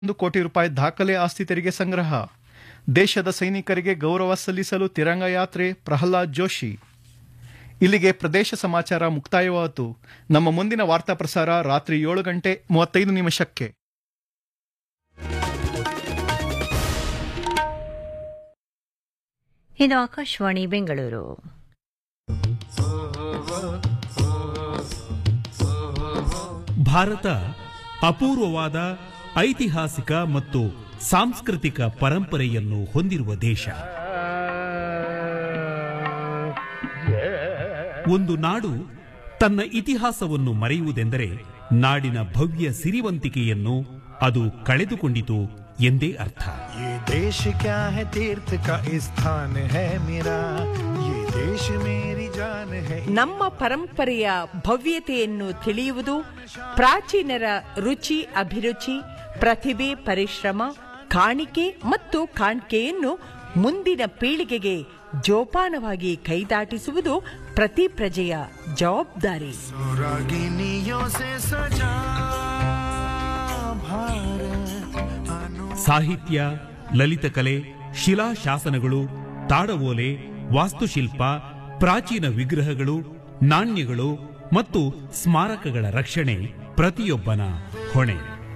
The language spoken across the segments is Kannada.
ಒಂದು ಕೋಟಿ ರೂಪಾಯಿ ದಾಖಲೆ ಆಸ್ತಿ ತೆರಿಗೆ ಸಂಗ್ರಹ ದೇಶದ ಸೈನಿಕರಿಗೆ ಗೌರವ ಸಲ್ಲಿಸಲು ತಿರಂಗ ಯಾತ್ರೆ ಪ್ರಹ್ಲಾದ್ ಜೋಶಿ ಇಲ್ಲಿಗೆ ಪ್ರದೇಶ ಸಮಾಚಾರ ಮುಕ್ತಾಯವಾಯಿತು ನಮ್ಮ ಮುಂದಿನ ವಾರ್ತಾ ಪ್ರಸಾರ ರಾತ್ರಿ ಏಳು ಗಂಟೆ ಮೂವತ್ತೈದು ನಿಮಿಷಕ್ಕೆ ಇದು ಆಕಾಶವಾಣಿ ಬೆಂಗಳೂರು ಭಾರತ ಅಪೂರ್ವವಾದ ಐತಿಹಾಸಿಕ ಮತ್ತು ಸಾಂಸ್ಕೃತಿಕ ಪರಂಪರೆಯನ್ನು ಹೊಂದಿರುವ ದೇಶ ಒಂದು ನಾಡು ತನ್ನ ಇತಿಹಾಸವನ್ನು ಮರೆಯುವುದೆಂದರೆ ನಾಡಿನ ಭವ್ಯ ಸಿರಿವಂತಿಕೆಯನ್ನು ಅದು ಕಳೆದುಕೊಂಡಿತು ಎಂದೇ ಅರ್ಥ ये देश क्या है तीर्थ का स्थान है मेरा ये देश मेरी जान है ನಮ್ಮ ಪರಂಪರೆಯ ಭವ್ಯತೆಯನ್ನು ತಿಳಿಯುವುದು ಪ್ರಾಚೀನರ ರುಚಿ ಅಭಿರುಚಿ ಪ್ರತಿಭೆ ಪರಿಶ್ರಮ ಕಾಣಿಕೆ ಮತ್ತು ಕಾಣ್ಕೆಯನ್ನು ಮುಂದಿನ ಪೀಳಿಗೆಗೆ ಜೋಪಾನವಾಗಿ ಕೈದಾಟಿಸುವುದು ಪ್ರತಿ ಪ್ರಜೆಯ ಜವಾಬ್ದಾರಿ रागिनियों से सजा भारत अनु ಸಾಹಿತ್ಯ ಲಲಿತಕಲೆ ಶಿಲಾಶಾಸನಗಳು ತಾಡವೋಲೆ ವಾಸ್ತುಶಿಲ್ಪ ಪ್ರಾಚೀನ ವಿಗ್ರಹಗಳು ನಾಣ್ಯಗಳು ಮತ್ತು ಸ್ಮಾರಕಗಳ ರಕ್ಷಣೆ ಪ್ರತಿಯೊಬ್ಬನ ಹೊಣೆ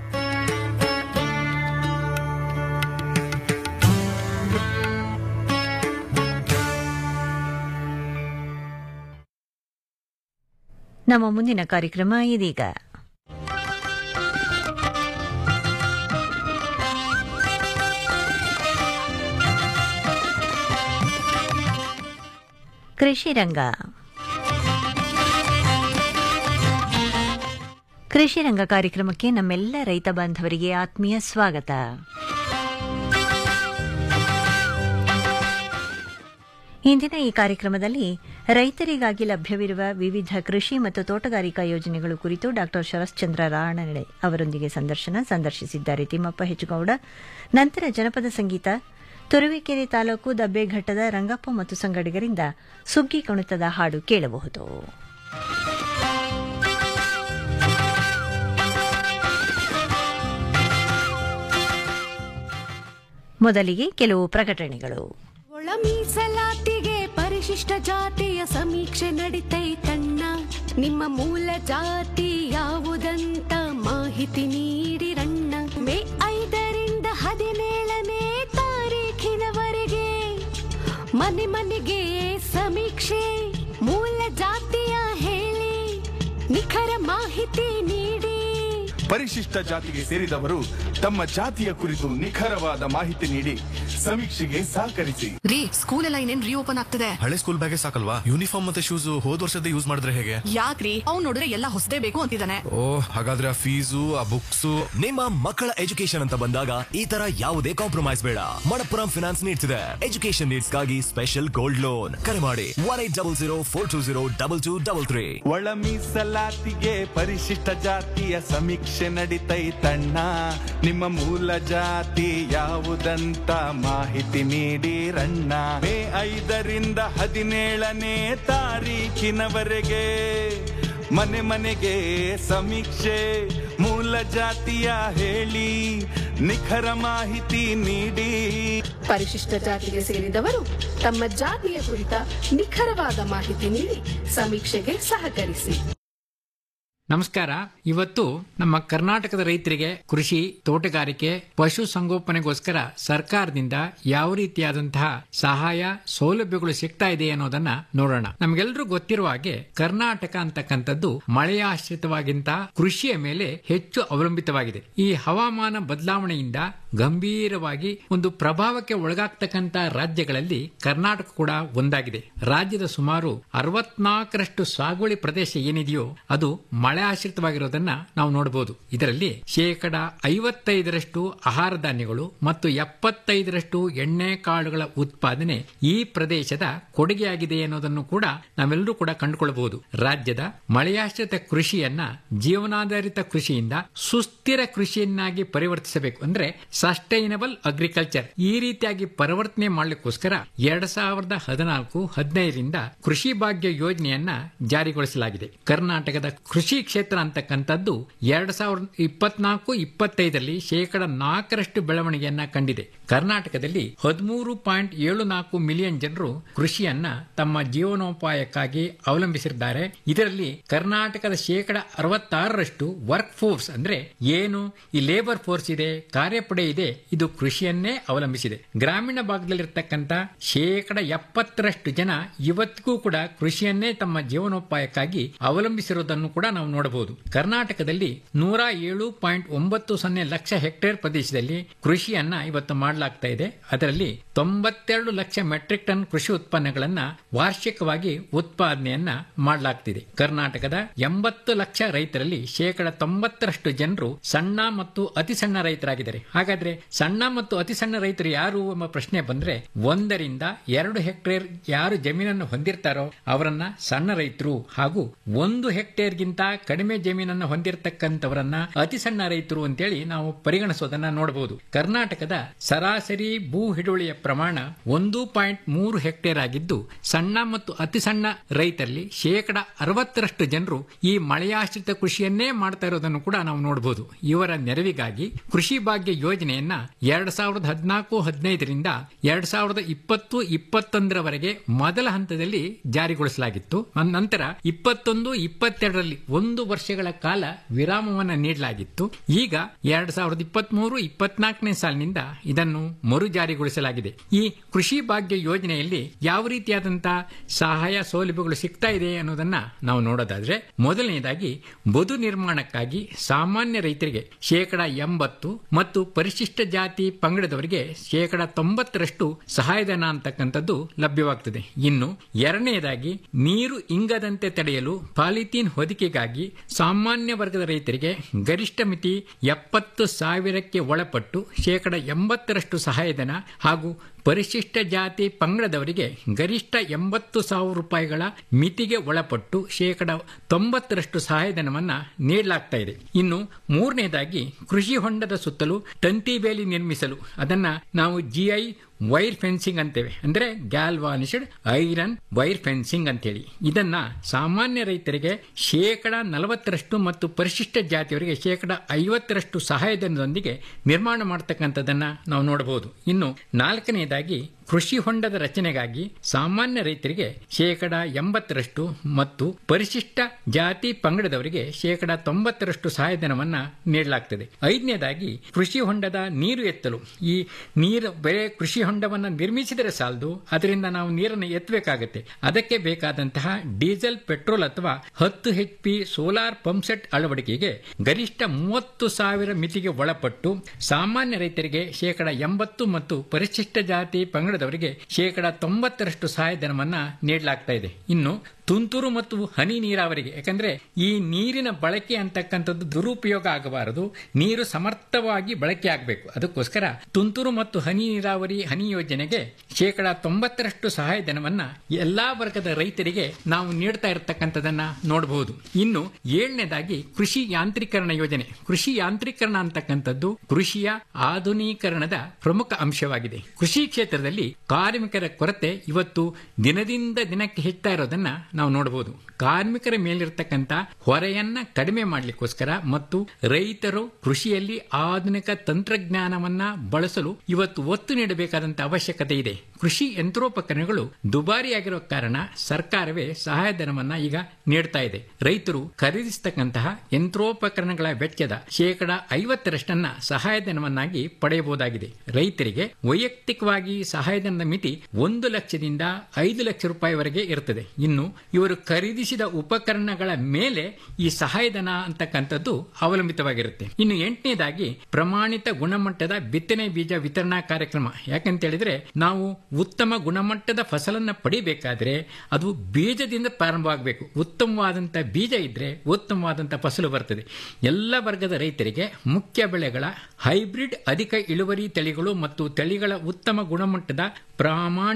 ನಮ್ಮ ಮುಂದಿನ ಕಾರ್ಯಕ್ರಮ ಇದೀಗ ಕೃಷಿ ರಂಗ ಕೃಷಿ ರಂಗ ಕಾರ್ಯಕ್ರಮಕ್ಕೆ ನಮ್ಮೆಲ್ಲ ರೈತ ಬಾಂಧವರಿಗೆ ಆತ್ಮೀಯ ಸ್ವಾಗತ ಇಂದಿನ ಈ ಕಾರ್ಯಕ್ರಮದಲ್ಲಿ ರೈತರಿಗಾಗಿ ಲಭ್ಯವಿರುವ ವಿವಿಧ ಕೃಷಿ ಮತ್ತು ತೋಟಗಾರಿಕಾ ಯೋಜನೆಗಳು ಕುರಿತು ಡಾಕ್ಟರ್ ಶರಶ್ಚಂದ್ರ ರಾಣನೆ ಅವರೊಂದಿಗೆ ಸಂದರ್ಶನ ಸಂದರ್ಶಿಸಿದ್ದಾರೆ ತಿಮ್ಮಪ್ಪ ಹೆಚ್ಚುಗೌಡ ನಂತರ ಜನಪದ ಸಂಗೀತ ತುರುವೇಕೆರೆ ತಾಲೂಕು ದಬ್ಬೆಘಟ್ಟದ ರಂಗಪ್ಪ ಮತ್ತು ಸಂಗಡಿಗರಿಂದ ಸುಗ್ಗಿ ಕಣುತದ ಹಾಡು ಕೇಳಬಹುದು ಮೊದಲಿಗೆ ಕೆಲವು ಪ್ರಕಟಣೆಗಳು ಒಳ ಮೀಸಲಾತಿಗೆ ಪರಿಶಿಷ್ಟ ಜಾತಿಯ ಸಮೀಕ್ಷೆ ನಡಿತೈತಣ್ಣ ನಿಮ್ಮ ಮೂಲ ಜಾತಿ ಯಾವುದಂತ ಮಾಹಿತಿ ನೀಡಿರಣ್ಣ ಮೇ ಐದರಿಂದ ಹದಿನೇಳನೇ ತಾರೀಖಿನವರೆಗೆ ಮನೆ ಮನೆಗೆ ಸಮೀಕ್ಷೆ ಮೂಲ ಜಾತಿಯ ಹೇಳಿ ನಿಖರ ಮಾಹಿತಿ ನೀಡಿ ಪರಿಶಿಷ್ಟ ಜಾತಿಗೆ ಸೇರಿದವರು ತಮ್ಮ ಜಾತಿಯ ಕುರಿತು ನಿಖರವಾದ ಮಾಹಿತಿ ನೀಡಿ ಸಮೀಕ್ಷೆಗೆ ಸಹಕರಿಸಿ ರೀ ಸ್ಕೂಲ್ ಎಲ್ಲ ಇನ್ನೇನ್ ರೀಓಪನ್ ಆಗ್ತದೆ ಹಳೆ ಸ್ಕೂಲ್ ಬ್ಯಾಗೇ ಸಾಕಲ್ವಾ ಯೂನಿಫಾರ್ಮ್ ಮತ್ತೆ ಶೂಸ್ ಹೋದ್ ವರ್ಷದ ಯೂಸ್ ಮಾಡಿದ್ರೆ ಹೇಗೆ ಯಾಕ್ರಿ ಅವ್ನ್ ನೋಡಿದ್ರೆ ಎಲ್ಲ ಹೊಸದೇ ಬೇಕು ಅಂತಿದ್ದಾನೆ ಓ ಹಾಗಾದ್ರೆ ಆ ಫೀಸು ಆ ಬುಕ್ಸ್ ನಿಮ್ಮ ಮಕ್ಕಳ ಎಜುಕೇಶನ್ ಅಂತ ಬಂದಾಗ ಈ ತರ ಯಾವುದೇ ಕಾಂಪ್ರಮೈಸ್ ಬೇಡ ಮಣಪ್ಪುರಂ ಫಿನಾನ್ಸ್ ನೀಡ್ಸ್ ಇದೆ ಎಜುಕೇಶನ್ ನೀಡ್ಸ್ ಗಾಗಿ ಸ್ಪೆಷಲ್ ಗೋಲ್ಡ್ ಲೋನ್ ಕರೆ ಮಾಡಿ one eight double zero four two zero double two double three ಒಳ ಮೀಸಲಾತಿಗೆ ಪರಿಶಿಷ್ಟ ಜಾತಿಯ ಸಮೀಕ್ಷೆ ನಡಿತೈತಣ್ಣ ನಿಮ್ಮ ಮೂಲ ಜಾತಿ ಯಾವುದಂತ ಮಾಹಿತಿ ನೀಡಿರಣ್ಣ ಮೇ ಐದರಿಂದ ಹದಿನೇಳನೇ ತಾರೀಖಿನವರೆಗೆ ಮನೆ ಮನೆಗೆ ಸಮೀಕ್ಷೆ ಮೂಲ ಜಾತಿಯ ಹೇಳಿ ನಿಖರ ಮಾಹಿತಿ ನೀಡಿ ಪರಿಶಿಷ್ಟ ಜಾತಿಗೆ ಸೇರಿದವರು ತಮ್ಮ ಜಾತಿಯ ಕುರಿತ ನಿಖರವಾದ ಮಾಹಿತಿ ನೀಡಿ ಸಮೀಕ್ಷೆಗೆ ಸಹಕರಿಸಿ ನಮಸ್ಕಾರ ಇವತ್ತು ನಮ್ಮ ಕರ್ನಾಟಕದ ರೈತರಿಗೆ ಕೃಷಿ ತೋಟಗಾರಿಕೆ ಪಶು ಸಂಗೋಪನೆಗೋಸ್ಕರ ಸರ್ಕಾರದಿಂದ ಯಾವ ರೀತಿಯಾದಂತಹ ಸಹಾಯ ಸೌಲಭ್ಯಗಳು ಸಿಗ್ತಾ ಇದೆ ಅನ್ನೋದನ್ನ ನೋಡೋಣ ನಮ್ಗೆಲ್ರೂ ಗೊತ್ತಿರುವ ಹಾಗೆ ಕರ್ನಾಟಕ ಅಂತಕ್ಕಂಥದ್ದು ಮಳೆಯಾಶ್ರಿತವಾಗಿಂತ ಕೃಷಿಯ ಮೇಲೆ ಹೆಚ್ಚು ಅವಲಂಬಿತವಾಗಿದೆ ಈ ಹವಾಮಾನ ಬದಲಾವಣೆಯಿಂದ ಗಂಭೀರವಾಗಿ ಒಂದು ಪ್ರಭಾವಕ್ಕೆ ಒಳಗಾಗ್ತಕ್ಕಂತ ರಾಜ್ಯಗಳಲ್ಲಿ ಕರ್ನಾಟಕ ಕೂಡ ಒಂದಾಗಿದೆ ರಾಜ್ಯದ ಸುಮಾರು ಅರವತ್ನಾಲ್ಕರಷ್ಟು ಸಾಗುವಳಿ ಪ್ರದೇಶ ಏನಿದೆಯೋ ಅದು ಮಳೆ ಆಶ್ರಿತವಾಗಿರೋದನ್ನ ನಾವು ನೋಡಬಹುದು ಇದರಲ್ಲಿ ಶೇಕಡ ಐವತ್ತೈದರಷ್ಟು ಆಹಾರ ಧಾನ್ಯಗಳು ಮತ್ತು ಎಪ್ಪತ್ತೈದರಷ್ಟು ಎಣ್ಣೆ ಕಾಳುಗಳ ಉತ್ಪಾದನೆ ಈ ಪ್ರದೇಶದ ಕೊಡುಗೆಯಾಗಿದೆ ಅನ್ನೋದನ್ನು ಕೂಡ ನಾವೆಲ್ಲರೂ ಕೂಡ ಕಂಡುಕೊಳ್ಳಬಹುದು ರಾಜ್ಯದ ಮಳೆಯಾಶ್ರಿತ ಕೃಷಿಯನ್ನ ಜೀವನಾಧಾರಿತ ಕೃಷಿಯಿಂದ ಸುಸ್ಥಿರ ಕೃಷಿಯನ್ನಾಗಿ ಪರಿವರ್ತಿಸಬೇಕು ಅಂದ್ರೆ ಸಸ್ಟೈನಬಲ್ ಅಗ್ರಿಕಲ್ಚರ್ ಈ ರೀತಿಯಾಗಿ ಪರಿವರ್ತನೆ ಮಾಡಲಿಕ್ಕೋಸ್ಕರ ಎರಡ್ ಸಾವಿರದ ಹದಿನಾಲ್ಕು ಹದಿನೈದರಿಂದ ಕೃಷಿ ಭಾಗ್ಯ ಯೋಜನೆಯನ್ನ ಜಾರಿಗೊಳಿಸಲಾಗಿದೆ ಕರ್ನಾಟಕದ ಕೃಷಿ ಕ್ಷೇತ್ರ ಅಂತಕ್ಕಂಥದ್ದು ಎರಡ್ ಸಾವಿರದ ಇಪ್ಪತ್ನಾಲ್ಕು ಇಪ್ಪತ್ತೈದರಲ್ಲಿ ಶೇಕಡ ನಾಲ್ಕರಷ್ಟು ಬೆಳವಣಿಗೆಯನ್ನ ಕಂಡಿದೆ ಕರ್ನಾಟಕದಲ್ಲಿ ಹದಿಮೂರು ಪಾಯಿಂಟ್ ಏಳು ನಾಲ್ಕು ಮಿಲಿಯನ್ ಜನರು ಕೃಷಿಯನ್ನ ತಮ್ಮ ಜೀವನೋಪಾಯಕ್ಕಾಗಿ ಅವಲಂಬಿಸಿದ್ದಾರೆ ಇದರಲ್ಲಿ ಕರ್ನಾಟಕದ ಶೇಕಡ ಅರವತ್ತಾರರಷ್ಟು ವರ್ಕ್ ಫೋರ್ಸ್ ಅಂದ್ರೆ ಏನು ಈ ಲೇಬರ್ ಫೋರ್ಸ್ ಇದೆ ಕಾರ್ಯಪಡೆ ಇದೆ ಇದು ಕೃಷಿಯನ್ನೇ ಅವಲಂಬಿಸಿದೆ ಗ್ರಾಮೀಣ ಭಾಗದಲ್ಲಿರ್ತಕ್ಕಂಥ ಶೇಕಡ ಎಪ್ಪತ್ತರಷ್ಟು ಜನ ಇವತ್ತಿಗೂ ಕೂಡ ಕೃಷಿಯನ್ನೇ ತಮ್ಮ ಜೀವನೋಪಾಯಕ್ಕಾಗಿ ಅವಲಂಬಿಸಿರುವುದನ್ನು ಕೂಡ ನಾವು ನೋಡಬಹುದು ಕರ್ನಾಟಕದಲ್ಲಿ ನೂರ ಏಳು ಪಾಯಿಂಟ್ ಒಂಬತ್ತು ಸೊನ್ನೆ ಲಕ್ಷ ಹೆಕ್ಟೇರ್ ಪ್ರದೇಶದಲ್ಲಿ ಕೃಷಿಯನ್ನ ಇವತ್ತು ಮಾಡಲಾಗ್ತಾ ಇದೆ ಅದರಲ್ಲಿ ತೊಂಬತ್ತೆರಡು ಲಕ್ಷ ಮೆಟ್ರಿಕ್ ಟನ್ ಕೃಷಿ ಉತ್ಪನ್ನಗಳನ್ನ ವಾರ್ಷಿಕವಾಗಿ ಉತ್ಪಾದನೆಯನ್ನ ಮಾಡಲಾಗ್ತಿದೆ ಕರ್ನಾಟಕದ ಎಂಬತ್ತು ಲಕ್ಷ ರೈತರಲ್ಲಿ ಶೇಕಡ ತೊಂಬತ್ತರಷ್ಟು ಜನರು ಸಣ್ಣ ಮತ್ತು ಅತಿ ಸಣ್ಣ ರೈತರಾಗಿದ್ದಾರೆ ಹಾಗಾದ್ರೆ ಸಣ್ಣ ಮತ್ತು ಅತಿ ಸಣ್ಣ ರೈತರು ಯಾರು ಎಂಬ ಪ್ರಶ್ನೆ ಬಂದ್ರೆ ಒಂದರಿಂದ ಎರಡು ಹೆಕ್ಟೇರ್ ಯಾರು ಜಮೀನನ್ನು ಹೊಂದಿರ್ತಾರೋ ಅವರನ್ನ ಸಣ್ಣ ರೈತರು ಹಾಗೂ ಒಂದು ಹೆಕ್ಟೇರ್ಗಿಂತ ಕಡಿಮೆ ಜಮೀನನ್ನು ಹೊಂದಿರತಕ್ಕಂಥವರನ್ನ ಅತಿ ಸಣ್ಣ ರೈತರು ಅಂತೇಳಿ ನಾವು ಪರಿಗಣಿಸೋದನ್ನ ನೋಡಬಹುದು ಕರ್ನಾಟಕದ ಸರಾಸರಿ ಭೂ ಹಿಡುವಳಿಯ ಪ್ರಮಾಣ ಒಂದು ಪಾಯಿಂಟ್ ಮೂರು ಹೆಕ್ಟೇರ್ ಆಗಿದ್ದು ಸಣ್ಣ ಮತ್ತು ಅತಿ ಸಣ್ಣ ರೈತರಲ್ಲಿ ಶೇಕಡ ಅರವತ್ತರಷ್ಟು ಜನರು ಈ ಮಳೆಯಾಶ್ರಿತ ಕೃಷಿಯನ್ನೇ ಮಾಡ್ತಾ ಇರೋದನ್ನು ಕೂಡ ನಾವು ನೋಡಬಹುದು ಇವರ ನೆರವಿಗಾಗಿ ಕೃಷಿ ಭಾಗ್ಯ ಯೋಜನೆಯನ್ನ ಎರಡ್ ಸಾವಿರದ ಹದಿನಾಲ್ಕು ಹದಿನೈದರಿಂದ ಎರಡ್ ಸಾವಿರದ ಇಪ್ಪತ್ತು ಇಪ್ಪತ್ತೊಂದರವರೆಗೆ ಮೊದಲ ಹಂತದಲ್ಲಿ ಜಾರಿಗೊಳಿಸಲಾಗಿತ್ತು ನಂತರ ಇಪ್ಪತ್ತೊಂದು ಇಪ್ಪತ್ತೆರಡರಲ್ಲಿ ಒಂದು ವರ್ಷಗಳ ಕಾಲ ವಿರಾಮವನ್ನ ನೀಡಲಾಗಿತ್ತು ಈಗ ಎರಡ್ ಸಾವಿರದ ಇಪ್ಪತ್ಮೂರು ಇಪ್ಪತ್ನಾಲ್ಕನೇ ಸಾಲಿನಿಂದ ಇದನ್ನು ಮರು ಜಾರಿಗೊಳಿಸಲಾಗಿದೆ ಈ ಕೃಷಿ ಭಾಗ್ಯ ಯೋಜನೆಯಲ್ಲಿ ಯಾವ ರೀತಿಯಾದಂತಹ ಸಹಾಯ ಸೌಲಭ್ಯಗಳು ಸಿಗ್ತಾ ಇದೆ ಅನ್ನೋದನ್ನ ನಾವು ನೋಡೋದಾದ್ರೆ ಮೊದಲನೇದಾಗಿ ಬದು ನಿರ್ಮಾಣಕ್ಕಾಗಿ ಸಾಮಾನ್ಯ ರೈತರಿಗೆ ಶೇಕಡ ಎಂಬತ್ತು ಮತ್ತು ಪರಿಶಿಷ್ಟ ಜಾತಿ ಪಂಗಡದವರಿಗೆ ಶೇಕಡ ತೊಂಬತ್ತರಷ್ಟು ಸಹಾಯಧನ ಅಂತಕ್ಕಂಥದ್ದು ಲಭ್ಯವಾಗ್ತದೆ ಇನ್ನು ಎರಡನೇದಾಗಿ ನೀರು ಇಂಗದಂತೆ ತಡೆಯಲು ಪಾಲಿಥೀನ್ ಹೊದಿಕೆಗಾಗಿ ಸಾಮಾನ್ಯ ವರ್ಗದ ರೈತರಿಗೆ ಗರಿಷ್ಠ ಮಿತಿ ಎಪ್ಪತ್ತು ಸಾವಿರಕ್ಕೆ ಒಳಪಟ್ಟು ಶೇಕಡ ಎಂಬತ್ತರಷ್ಟು ಸಹಾಯಧನ ಹಾಗೂ ಪರಿಶಿಷ್ಟ ಜಾತಿ ಪಂಗಡದವರಿಗೆ ಗರಿಷ್ಠ ಎಂಬತ್ತು ಸಾವಿರ ರೂಪಾಯಿಗಳ ಮಿತಿಗೆ ಒಳಪಟ್ಟು ಶೇಕಡ ತೊಂಬತ್ತರಷ್ಟು ಸಹಾಯಧನವನ್ನ ನೀಡಲಾಗ್ತಾ ಇದೆ ಇನ್ನು ಮೂರನೇದಾಗಿ ಕೃಷಿ ಹೊಂಡದ ಸುತ್ತಲೂ ತಂತಿ ಬೇಲಿ ನಿರ್ಮಿಸಲು ಅದನ್ನ ನಾವು ಜಿಐ ವೈರ್ ಫೆನ್ಸಿಂಗ್ ಅಂತೇವೆ ಅಂದ್ರೆ ಗ್ಯಾಲ್ವಾನಿಸ್ಡ್ ಐರನ್ ವೈರ್ ಫೆನ್ಸಿಂಗ್ ಅಂತೇಳಿ ಇದನ್ನ ಸಾಮಾನ್ಯ ರೈತರಿಗೆ ಶೇಕಡ ನಲವತ್ತರಷ್ಟು ಮತ್ತು ಪರಿಶಿಷ್ಟ ಜಾತಿಯವರಿಗೆ ಶೇಕಡ ಐವತ್ತರಷ್ಟು ಸಹಾಯಧನದೊಂದಿಗೆ ನಿರ್ಮಾಣ ಮಾಡತಕ್ಕಂಥದ್ದನ್ನ ನಾವು ನೋಡಬಹುದು ಇನ್ನು ನಾಲ್ಕನೆಯದಾಗಿ ಕೃಷಿ ಹೊಂಡದ ರಚನೆಗಾಗಿ ಸಾಮಾನ್ಯ ರೈತರಿಗೆ ಶೇಕಡ ಎಂಬತ್ತರಷ್ಟು ಮತ್ತು ಪರಿಶಿಷ್ಟ ಜಾತಿ ಪಂಗಡದವರಿಗೆ ಶೇಕಡ ತೊಂಬತ್ತರಷ್ಟು ಸಹಾಯಧನವನ್ನ ನೀಡಲಾಗ್ತದೆ ಐದನೇದಾಗಿ ಕೃಷಿ ಹೊಂಡದ ನೀರು ಎತ್ತಲು ಈ ನೀರು ಬೇರೆ ಕೃಷಿ ಹೊಂಡವನ್ನು ನಿರ್ಮಿಸಿದರೆ ಸಾಲದು ಅದರಿಂದ ನಾವು ನೀರನ್ನು ಎತ್ತಬೇಕಾಗತ್ತೆ ಅದಕ್ಕೆ ಬೇಕಾದಂತಹ ಡೀಸೆಲ್ ಪೆಟ್ರೋಲ್ ಅಥವಾ ಹತ್ತು H P solar pump set ಅಳವಡಿಕೆಗೆ ಗರಿಷ್ಠ ಮೂವತ್ತು ಸಾವಿರ ಮಿತಿಗೆ ಒಳಪಟ್ಟು ಸಾಮಾನ್ಯ ರೈತರಿಗೆ ಶೇಕಡ ಎಂಬತ್ತು ಮತ್ತು ಪರಿಶಿಷ್ಟ ಜಾತಿ ಪಂಗಡದವರಿಗೆ ಶೇಕಡ ತೊಂಬತ್ತರಷ್ಟು ಸಹಾಯಧನವನ್ನ ನೀಡಲಾಗ್ತಾ ಇದೆ ಇನ್ನು ತುಂತುರು ಮತ್ತು ಹನಿ ನೀರಾವರಿಗೆ ಯಾಕಂದ್ರೆ ಈ ನೀರಿನ ಬಳಕೆ ಅಂತಕ್ಕಂಥದ್ದು ದುರುಪಯೋಗ ಆಗಬಾರದು ನೀರು ಸಮರ್ಥವಾಗಿ ಬಳಕೆ ಆಗಬೇಕು ಅದಕ್ಕೋಸ್ಕರ ತುಂತುರು ಮತ್ತು ಹನಿ ನೀರಾವರಿ ಹನಿ ಯೋಜನೆಗೆ ಶೇಕಡ ತೊಂಬತ್ತರಷ್ಟು ಸಹಾಯಧನವನ್ನ ಎಲ್ಲಾ ವರ್ಗದ ರೈತರಿಗೆ ನಾವು ನೀಡ್ತಾ ಇರತಕ್ಕಂಥದನ್ನ ನೋಡಬಹುದು ಇನ್ನು ಏಳನೇದಾಗಿ ಕೃಷಿ ಯಾಂತ್ರೀಕರಣ ಯೋಜನೆ ಕೃಷಿ ಯಾಂತ್ರೀಕರಣ ಅಂತಕ್ಕಂಥದ್ದು ಕೃಷಿಯ ಆಧುನೀಕರಣದ ಪ್ರಮುಖ ಅಂಶವಾಗಿದೆ ಕೃಷಿ ಕ್ಷೇತ್ರದಲ್ಲಿ ಕಾರ್ಮಿಕರ ಕೊರತೆ ಇವತ್ತು ದಿನದಿಂದ ದಿನಕ್ಕೆ ಹೆಚ್ಚುತ್ತಾ ಇರೋದನ್ನ ನಾವು ನೋಡಬಹುದು ಕಾರ್ಮಿಕರ ಮೇಲಿರ್ತಕ್ಕಂಥ ಹೊರೆಯನ್ನ ಕಡಿಮೆ ಮಾಡಲಿಕ್ಕೋಸ್ಕರ ಮತ್ತು ರೈತರು ಕೃಷಿಯಲ್ಲಿ ಆಧುನಿಕ ತಂತ್ರಜ್ಞಾನವನ್ನ ಬಳಸಲು ಇವತ್ತು ಒತ್ತು ನೀಡಬೇಕಾದಂತ ಅವಶ್ಯಕತೆ ಇದೆ ಕೃಷಿ ಯಂತ್ರೋಪಕರಣಗಳು ದುಬಾರಿಯಾಗಿರೋ ಕಾರಣ ಸರ್ಕಾರವೇ ಸಹಾಯಧನವನ್ನ ಈಗ ನೀಡ್ತಾ ಇದೆ ರೈತರು ಖರೀದಿಸತಕ್ಕಂತಹ ಯಂತ್ರೋಪಕರಣಗಳ ವೆಚ್ಚದ ಶೇಕಡ ಐವತ್ತರಷ್ಟನ್ನ ಸಹಾಯಧನವನ್ನಾಗಿ ಪಡೆಯಬಹುದಾಗಿದೆ ರೈತರಿಗೆ ವೈಯಕ್ತಿಕವಾಗಿ ಸಹಾಯಧನದ ಮಿತಿ ಒಂದು ಲಕ್ಷದಿಂದ ಐದು ಲಕ್ಷ ರೂಪಾಯಿವರೆಗೆ ಇರುತ್ತದೆ ಇನ್ನು ಇವರು ಖರೀದಿಸಿದ ಉಪಕರಣಗಳ ಮೇಲೆ ಈ ಸಹಾಯಧನ ಅಂತಕ್ಕಂಥದ್ದು ಅವಲಂಬಿತವಾಗಿರುತ್ತೆ ಇನ್ನು ಎಂಟನೇದಾಗಿ ಪ್ರಮಾಣಿತ ಗುಣಮಟ್ಟದ ಬಿತ್ತನೆ ಬೀಜ ವಿತರಣಾ ಕಾರ್ಯಕ್ರಮ ಯಾಕಂತ ಹೇಳಿದ್ರೆ ನಾವು ಉತ್ತಮ ಗುಣಮಟ್ಟದ ಫಸಲನ್ನ ಪಡಿಬೇಕಾದ್ರೆ ಅದು ಬೀಜದಿಂದ ಪ್ರಾರಂಭವಾಗಬೇಕು ಉತ್ತಮವಾದಂಥ ಬೀಜ ಇದ್ರೆ ಉತ್ತಮವಾದಂಥ ಫಸಲು ಬರ್ತದೆ ಎಲ್ಲ ವರ್ಗದ ರೈತರಿಗೆ ಮುಖ್ಯ ಬೆಳೆಗಳ ಹೈಬ್ರಿಡ್ ಅಧಿಕ ಇಳುವರಿ ತಳಿಗಳು ಮತ್ತು ತಳಿಗಳ ಉತ್ತಮ ಗುಣಮಟ್ಟದ ಪ್ರಾಮಾಣಿತ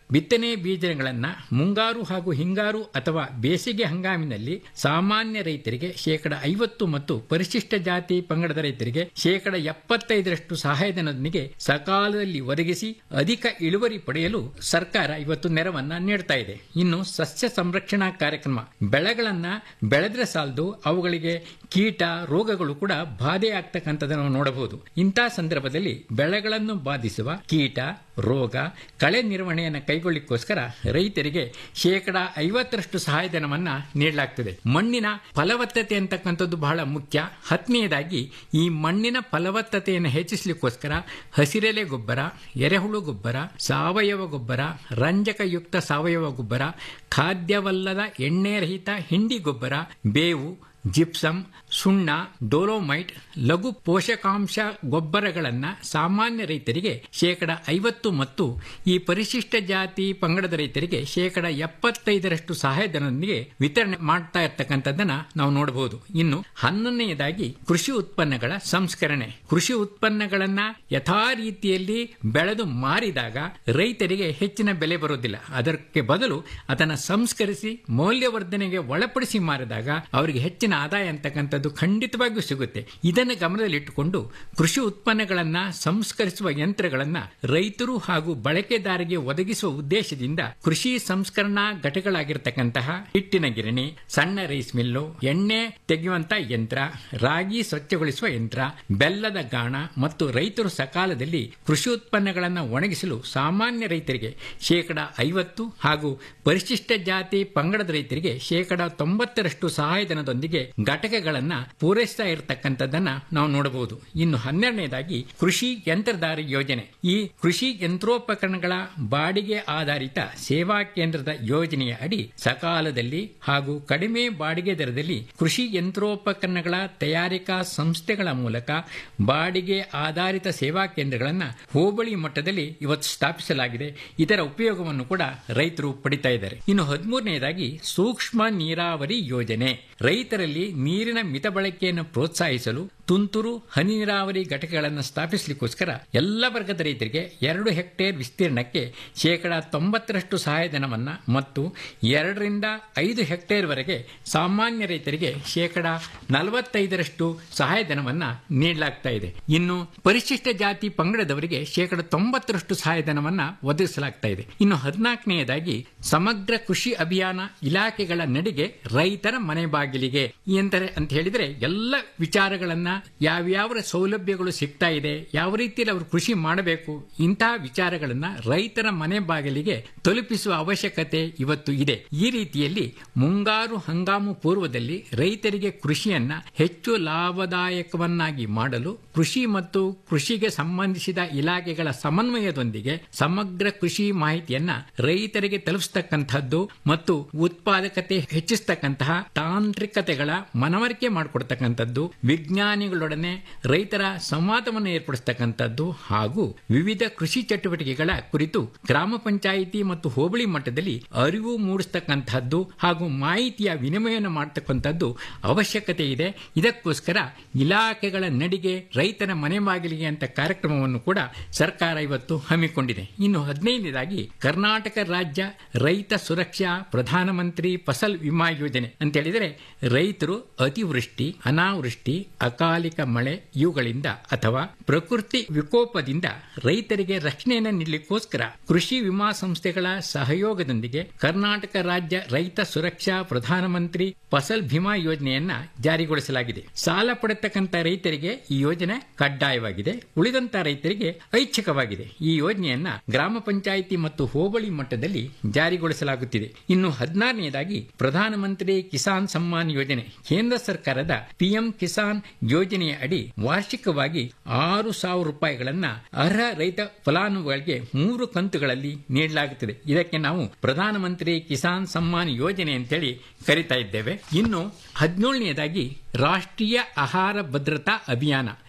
ಬಿತ್ತನೆ ಬೀಜಗಳನ್ನ ಮುಂಗಾರು ಹಾಗೂ ಹಿಂಗಾರು ಅಥವಾ ಬೇಸಿಗೆ ಹಂಗಾಮಿನಲ್ಲಿ ಸಾಮಾನ್ಯ ರೈತರಿಗೆ ಶೇಕಡ ಐವತ್ತು ಮತ್ತು ಪರಿಶಿಷ್ಟ ಜಾತಿ ಪಂಗಡದ ರೈತರಿಗೆ ಶೇಕಡ ಎಪ್ಪತ್ತೈದರಷ್ಟು ಸಹಾಯಧನದೊಂದಿಗೆ ಸಕಾಲದಲ್ಲಿ ಒದಗಿಸಿ ಅಧಿಕ ಇಳುವರಿ ಪಡೆಯಲು ಸರ್ಕಾರ ಇವತ್ತು ನೆರವನ್ನ ನೀಡ್ತಾ ಇದೆ ಇನ್ನು ಸಸ್ಯ ಸಂರಕ್ಷಣಾ ಕಾರ್ಯಕ್ರಮ ಬೆಳೆಗಳನ್ನ ಬೆಳೆದ್ರೆ ಸಾಲದು ಅವುಗಳಿಗೆ ಕೀಟ ರೋಗಗಳು ಕೂಡ ಬಾಧೆ ಆಗ್ತಕ್ಕಂಥದ್ದನ್ನು ನಾವು ನೋಡಬಹುದು ಇಂತಹ ಸಂದರ್ಭದಲ್ಲಿ ಬೆಳೆಗಳನ್ನು ಬಾಧಿಸುವ ಕೀಟ ರೋಗ ಕಳೆ ನಿರ್ವಹಣೆಯನ್ನು ಕೈಗೊಳ್ಳಿಕ್ಕೋಸ್ಕರ ರೈತರಿಗೆ ಶೇಕಡ ಐವತ್ತರಷ್ಟು ಸಹಾಯಧನವನ್ನ ನೀಡಲಾಗ್ತದೆ ಮಣ್ಣಿನ ಫಲವತ್ತತೆ ಅಂತಕ್ಕಂಥದ್ದು ಬಹಳ ಮುಖ್ಯ ಹತ್ತನೆಯದಾಗಿ ಈ ಮಣ್ಣಿನ ಫಲವತ್ತತೆಯನ್ನು ಹೆಚ್ಚಿಸಲಿಕ್ಕೋಸ್ಕರ ಹಸಿರೆಲೆ ಗೊಬ್ಬರ ಎರೆಹುಳು ಗೊಬ್ಬರ ಸಾವಯವ ಗೊಬ್ಬರ ರಂಜಕಯುಕ್ತ ಸಾವಯವ ಗೊಬ್ಬರ ಖಾದ್ಯವಲ್ಲದ ಎಣ್ಣೆ ರಹಿತ ಹಿಂಡಿ ಗೊಬ್ಬರ ಬೇವು ಜಿಪ್ಸಮ್ ಸುಣ್ಣ ಡೋಲೋಮೈಟ್ ಲಘು ಪೋಷಕಾಂಶ ಗೊಬ್ಬರಗಳನ್ನು ಸಾಮಾನ್ಯ ರೈತರಿಗೆ ಶೇಕಡ ಐವತ್ತು ಮತ್ತು ಈ ಪರಿಶಿಷ್ಟ ಜಾತಿ ಪಂಗಡದ ರೈತರಿಗೆ ಶೇಕಡ ಎಪ್ಪತ್ತೈದರಷ್ಟು ಸಹಾಯಧನದೊಂದಿಗೆ ವಿತರಣೆ ಮಾಡ್ತಾ ಇರ್ತಕ್ಕಂಥದ್ದನ್ನ ನಾವು ನೋಡಬಹುದು ಇನ್ನು ಹನ್ನೊಂದನೆಯದಾಗಿ ಕೃಷಿ ಉತ್ಪನ್ನಗಳ ಸಂಸ್ಕರಣೆ ಕೃಷಿ ಉತ್ಪನ್ನಗಳನ್ನ ಯಥಾ ರೀತಿಯಲ್ಲಿ ಬೆಳೆದು ಮಾರಿದಾಗ ರೈತರಿಗೆ ಹೆಚ್ಚಿನ ಬೆಲೆ ಬರೋದಿಲ್ಲ ಅದಕ್ಕೆ ಬದಲು ಅದನ್ನು ಸಂಸ್ಕರಿಸಿ ಮೌಲ್ಯವರ್ಧನೆಗೆ ಒಳಪಡಿಸಿ ಮಾರಿದಾಗ ಅವರಿಗೆ ಹೆಚ್ಚಿನ ಆದಾಯ ಅಂತಕ್ಕಂಥದ್ದು ಖಂಡಿತವಾಗಿಯೂ ಸಿಗುತ್ತೆ ಇದನ್ನು ಗಮನದಲ್ಲಿಟ್ಟುಕೊಂಡು ಕೃಷಿ ಉತ್ಪನ್ನಗಳನ್ನ ಸಂಸ್ಕರಿಸುವ ಯಂತ್ರಗಳನ್ನ ರೈತರು ಹಾಗೂ ಬಳಕೆದಾರರಿಗೆ ಒದಗಿಸುವ ಉದ್ದೇಶದಿಂದ ಕೃಷಿ ಸಂಸ್ಕರಣಾ ಘಟಕಗಳಾಗಿರ್ತಕ್ಕಂತಹ ಹಿಟ್ಟಿನ ಗಿರಣಿ ಸಣ್ಣ ರೈಸ್ ಮಿಲ್ಲು ಎಣ್ಣೆ ತೆಗೆಯುವಂತ ಯಂತ್ರ ರಾಗಿ ಸ್ವಚ್ಛಗೊಳಿಸುವ ಯಂತ್ರ ಬೆಲ್ಲದ ಗಾಣ ಮತ್ತು ರೈತರು ಸಕಾಲದಲ್ಲಿ ಕೃಷಿ ಉತ್ಪನ್ನಗಳನ್ನು ಒಣಗಿಸಲು ಸಾಮಾನ್ಯ ರೈತರಿಗೆ ಶೇಕಡ ಐವತ್ತು ಹಾಗೂ ಪರಿಶಿಷ್ಟ ಜಾತಿ ಪಂಗಡದ ರೈತರಿಗೆ ಶೇಕಡ ತೊಂಬತ್ತರಷ್ಟು ಸಹಾಯಧನದೊಂದಿಗೆ ಘಟಕಗಳನ್ನ ಪೂರೈಸ್ತಾ ಇರತಕ್ಕಂಥದ್ದನ್ನ ನಾವು ನೋಡಬಹುದು ಇನ್ನು ಹನ್ನೆರಡನೇದಾಗಿ ಕೃಷಿ ಯಂತ್ರಧಾರಿ ಯೋಜನೆ ಈ ಕೃಷಿ ಯಂತ್ರೋಪಕರಣಗಳ ಬಾಡಿಗೆ ಆಧಾರಿತ ಸೇವಾ ಕೇಂದ್ರದ ಯೋಜನೆಯ ಅಡಿ ಸಕಾಲದಲ್ಲಿ ಹಾಗೂ ಕಡಿಮೆ ಬಾಡಿಗೆ ದರದಲ್ಲಿ ಕೃಷಿ ಯಂತ್ರೋಪಕರಣಗಳ ತಯಾರಿಕಾ ಸಂಸ್ಥೆಗಳ ಮೂಲಕ ಬಾಡಿಗೆ ಆಧಾರಿತ ಸೇವಾ ಕೇಂದ್ರಗಳನ್ನು ಹೋಬಳಿ ಮಟ್ಟದಲ್ಲಿ ಇವತ್ತು ಸ್ಥಾಪಿಸಲಾಗಿದೆ ಇದರ ಉಪಯೋಗವನ್ನು ಕೂಡ ರೈತರು ಪಡಿತಾ ಇದ್ದಾರೆ ಇನ್ನು ಹದಿಮೂರನೆಯದಾಗಿ ಸೂಕ್ಷ್ಮ ನೀರಾವರಿ ಯೋಜನೆ ರೈತರಲ್ಲಿ ನೀರಿನ ಮಿತ ಬಳಕೆಯನ್ನು ಪ್ರೋತ್ಸಾಹಿಸಲು ತುಂತುರು ಹನಿ ನೀರಾವರಿ ಘಟಕಗಳನ್ನು ಸ್ಥಾಪಿಸಲಿಕ್ಕೋಸ್ಕರ ಎಲ್ಲ ವರ್ಗದ ರೈತರಿಗೆ ಎರಡು ಹೆಕ್ಟೇರ್ ವಿಸ್ತೀರ್ಣಕ್ಕೆ ಶೇಕಡ ತೊಂಬತ್ತರಷ್ಟು ಸಹಾಯಧನವನ್ನ ಮತ್ತು ಎರಡರಿಂದ ಐದು ಹೆಕ್ಟೇರ್ ವರೆಗೆ ಸಾಮಾನ್ಯ ರೈತರಿಗೆ ಶೇಕಡ ನಲವತ್ತೈದರಷ್ಟು ಸಹಾಯಧನವನ್ನ ನೀಡಲಾಗ್ತಾ ಇದೆ ಇನ್ನು ಪರಿಶಿಷ್ಟ ಜಾತಿ ಪಂಗಡದವರಿಗೆ ಶೇಕಡ ತೊಂಬತ್ತರಷ್ಟು ಸಹಾಯಧನವನ್ನ ಒದಗಿಸಲಾಗ್ತಾ ಇದೆ ಇನ್ನು ಹದಿನಾಲ್ಕನೆಯದಾಗಿ ಸಮಗ್ರ ಕೃಷಿ ಅಭಿಯಾನ ಇಲಾಖೆಗಳ ನಡಿಗೆ ರೈತರ ಮನೆ ಬಾಗಿಲಿಗೆ ಎಂದರೆ ಅಂತ ಹೇಳಿದ್ರೆ ಎಲ್ಲ ವಿಚಾರಗಳನ್ನ ಯಾವ್ಯಾವ ಸೌಲಭ್ಯಗಳು ಸಿಗ್ತಾ ಇದೆ ಯಾವ ರೀತಿಯಲ್ಲಿ ಅವರು ಕೃಷಿ ಮಾಡಬೇಕು ಇಂತಹ ವಿಚಾರಗಳನ್ನ ರೈತರ ಮನೆ ಬಾಗಿಲಿಗೆ ತಲುಪಿಸುವ ಅವಶ್ಯಕತೆ ಇವತ್ತು ಇದೆ ಈ ರೀತಿಯಲ್ಲಿ ಮುಂಗಾರು ಹಂಗಾಮು ಪೂರ್ವದಲ್ಲಿ ರೈತರಿಗೆ ಕೃಷಿಯನ್ನ ಹೆಚ್ಚು ಲಾಭದಾಯಕವನ್ನಾಗಿ ಮಾಡಲು ಕೃಷಿ ಮತ್ತು ಕೃಷಿಗೆ ಸಂಬಂಧಿಸಿದ ಇಲಾಖೆಗಳ ಸಮನ್ವಯದೊಂದಿಗೆ ಸಮಗ್ರ ಕೃಷಿ ಮಾಹಿತಿಯನ್ನ ರೈತರಿಗೆ ತಲುಪಿಸ್ತಕ್ಕಂಥದ್ದು ಮತ್ತು ಉತ್ಪಾದಕತೆ ಹೆಚ್ಚಿಸ್ತಕ್ಕಂತಹ ತಾಂತ್ರಿಕತೆಗಳ ಮನವರಿಕೆ ಮಾಡಿಕೊಡ್ತಕ್ಕಂಥದ್ದು ವಿಜ್ಞಾನಿಗಳೊಡನೆ ರೈತರ ಸಂವಾದವನ್ನು ಏರ್ಪಡಿಸ್ತಕ್ಕಂಥದ್ದು ಹಾಗೂ ವಿವಿಧ ಕೃಷಿ ಚಟುವಟಿಕೆಗಳ ಕುರಿತು ಗ್ರಾಮ ಪಂಚಾಯಿತಿ ಮತ್ತು ಹೋಬಳಿ ಮಟ್ಟದಲ್ಲಿ ಅರಿವು ಮೂಡಿಸ್ತಕ್ಕಂಥದ್ದು ಹಾಗೂ ಮಾಹಿತಿಯ ವಿನಿಮಯವನ್ನು ಮಾಡತಕ್ಕಂಥದ್ದು ಅವಶ್ಯಕತೆ ಇದೆ ಇದಕ್ಕೋಸ್ಕರ ಇಲಾಖೆಗಳ ನಡಿಗೆ ರೈತರ ಮನೆ ಬಾಗಿಲಿಗೆ ಅಂತ ಕಾರ್ಯಕ್ರಮವನ್ನು ಕೂಡ ಸರ್ಕಾರ ಇವತ್ತು ಹಮ್ಮಿಕೊಂಡಿದೆ ಇನ್ನು ಹದಿನೈದನೇದಾಗಿ ಕರ್ನಾಟಕ ರಾಜ್ಯ ರೈತ ಸುರಕ್ಷಾ ಪ್ರಧಾನಮಂತ್ರಿ ಫಸಲ್ ವಿಮಾ ಯೋಜನೆ ಅಂತ ಹೇಳಿದರೆ ರೈತರು ಅತಿವೃಷ್ಟಿ ಅನಾವೃಷ್ಟಿ ಅಕಾಲಿಕ ಮಳೆ ಇವುಗಳಿಂದ ಅಥವಾ ಪ್ರಕೃತಿ ವಿಕೋಪದಿಂದ ರೈತರಿಗೆ ರಕ್ಷಣೆಯನ್ನು ನೀಡಲಿಕ್ಕೋಸ್ಕರ ಕೃಷಿ ವಿಮಾ ಸಂಸ್ಥೆಗಳ ಸಹಯೋಗದೊಂದಿಗೆ ಕರ್ನಾಟಕ ರಾಜ್ಯ ರೈತ ಸುರಕ್ಷಾ ಪ್ರಧಾನಮಂತ್ರಿ ಫಸಲ್ ಭೀಮಾ ಯೋಜನೆಯನ್ನ ಜಾರಿಗೊಳಿಸಲಾಗಿದೆ ಸಾಲ ಪಡೆತಕ್ಕಂತ ರೈತರಿಗೆ ಈ ಯೋಜನೆ ಕಡ್ಡಾಯವಾಗಿದೆ ಉಳಿದಂತ ರೈತರಿಗೆ ಐಚ್ಛಿಕವಾಗಿದೆ ಈ ಯೋಜನೆಯನ್ನ ಗ್ರಾಮ ಪಂಚಾಯಿತಿ ಮತ್ತು ಹೋಬಳಿ ಮಟ್ಟದಲ್ಲಿ ಜಾರಿಗೊಳಿಸಲಾಗುತ್ತಿದೆ ಇನ್ನು ಹದಿನಾರನೆಯದಾಗಿ ಪ್ರಧಾನಮಂತ್ರಿ ಕಿಸಾನ್ ಸಮ್ಮಾನ್ ಯೋಜನೆ ಕೇಂದ್ರ ಸರ್ಕಾರದ ಪಿಎಂ ಕಿಸಾನ್ ಯೋಜನೆಯ ಅಡಿ ವಾರ್ಷಿಕವಾಗಿ ಆರು ಸಾವಿರ ರೂಪಾಯಿಗಳನ್ನ ಅರ್ಹ ರೈತ ಫಲಾನುಭವಿಗಳಿಗೆ ಮೂರು ಕಂತುಗಳಲ್ಲಿ ನೀಡಲಾಗುತ್ತದೆ ಇದಕ್ಕೆ ನಾವು ಪ್ರಧಾನಮಂತ್ರಿ ಕಿಸಾನ್ ಸಮ್ಮಾನ್ ಯೋಜನೆ ಅಂತೇಳಿ ಕರಿತಾ ಇದ್ದೇವೆ ಇನ್ನು ಹದಿನೇಳನೆಯದಾಗಿ ರಾಷ್ಟ್ರೀಯ ಆಹಾರ ಭದ್ರತಾ ಅಭಿಯಾನ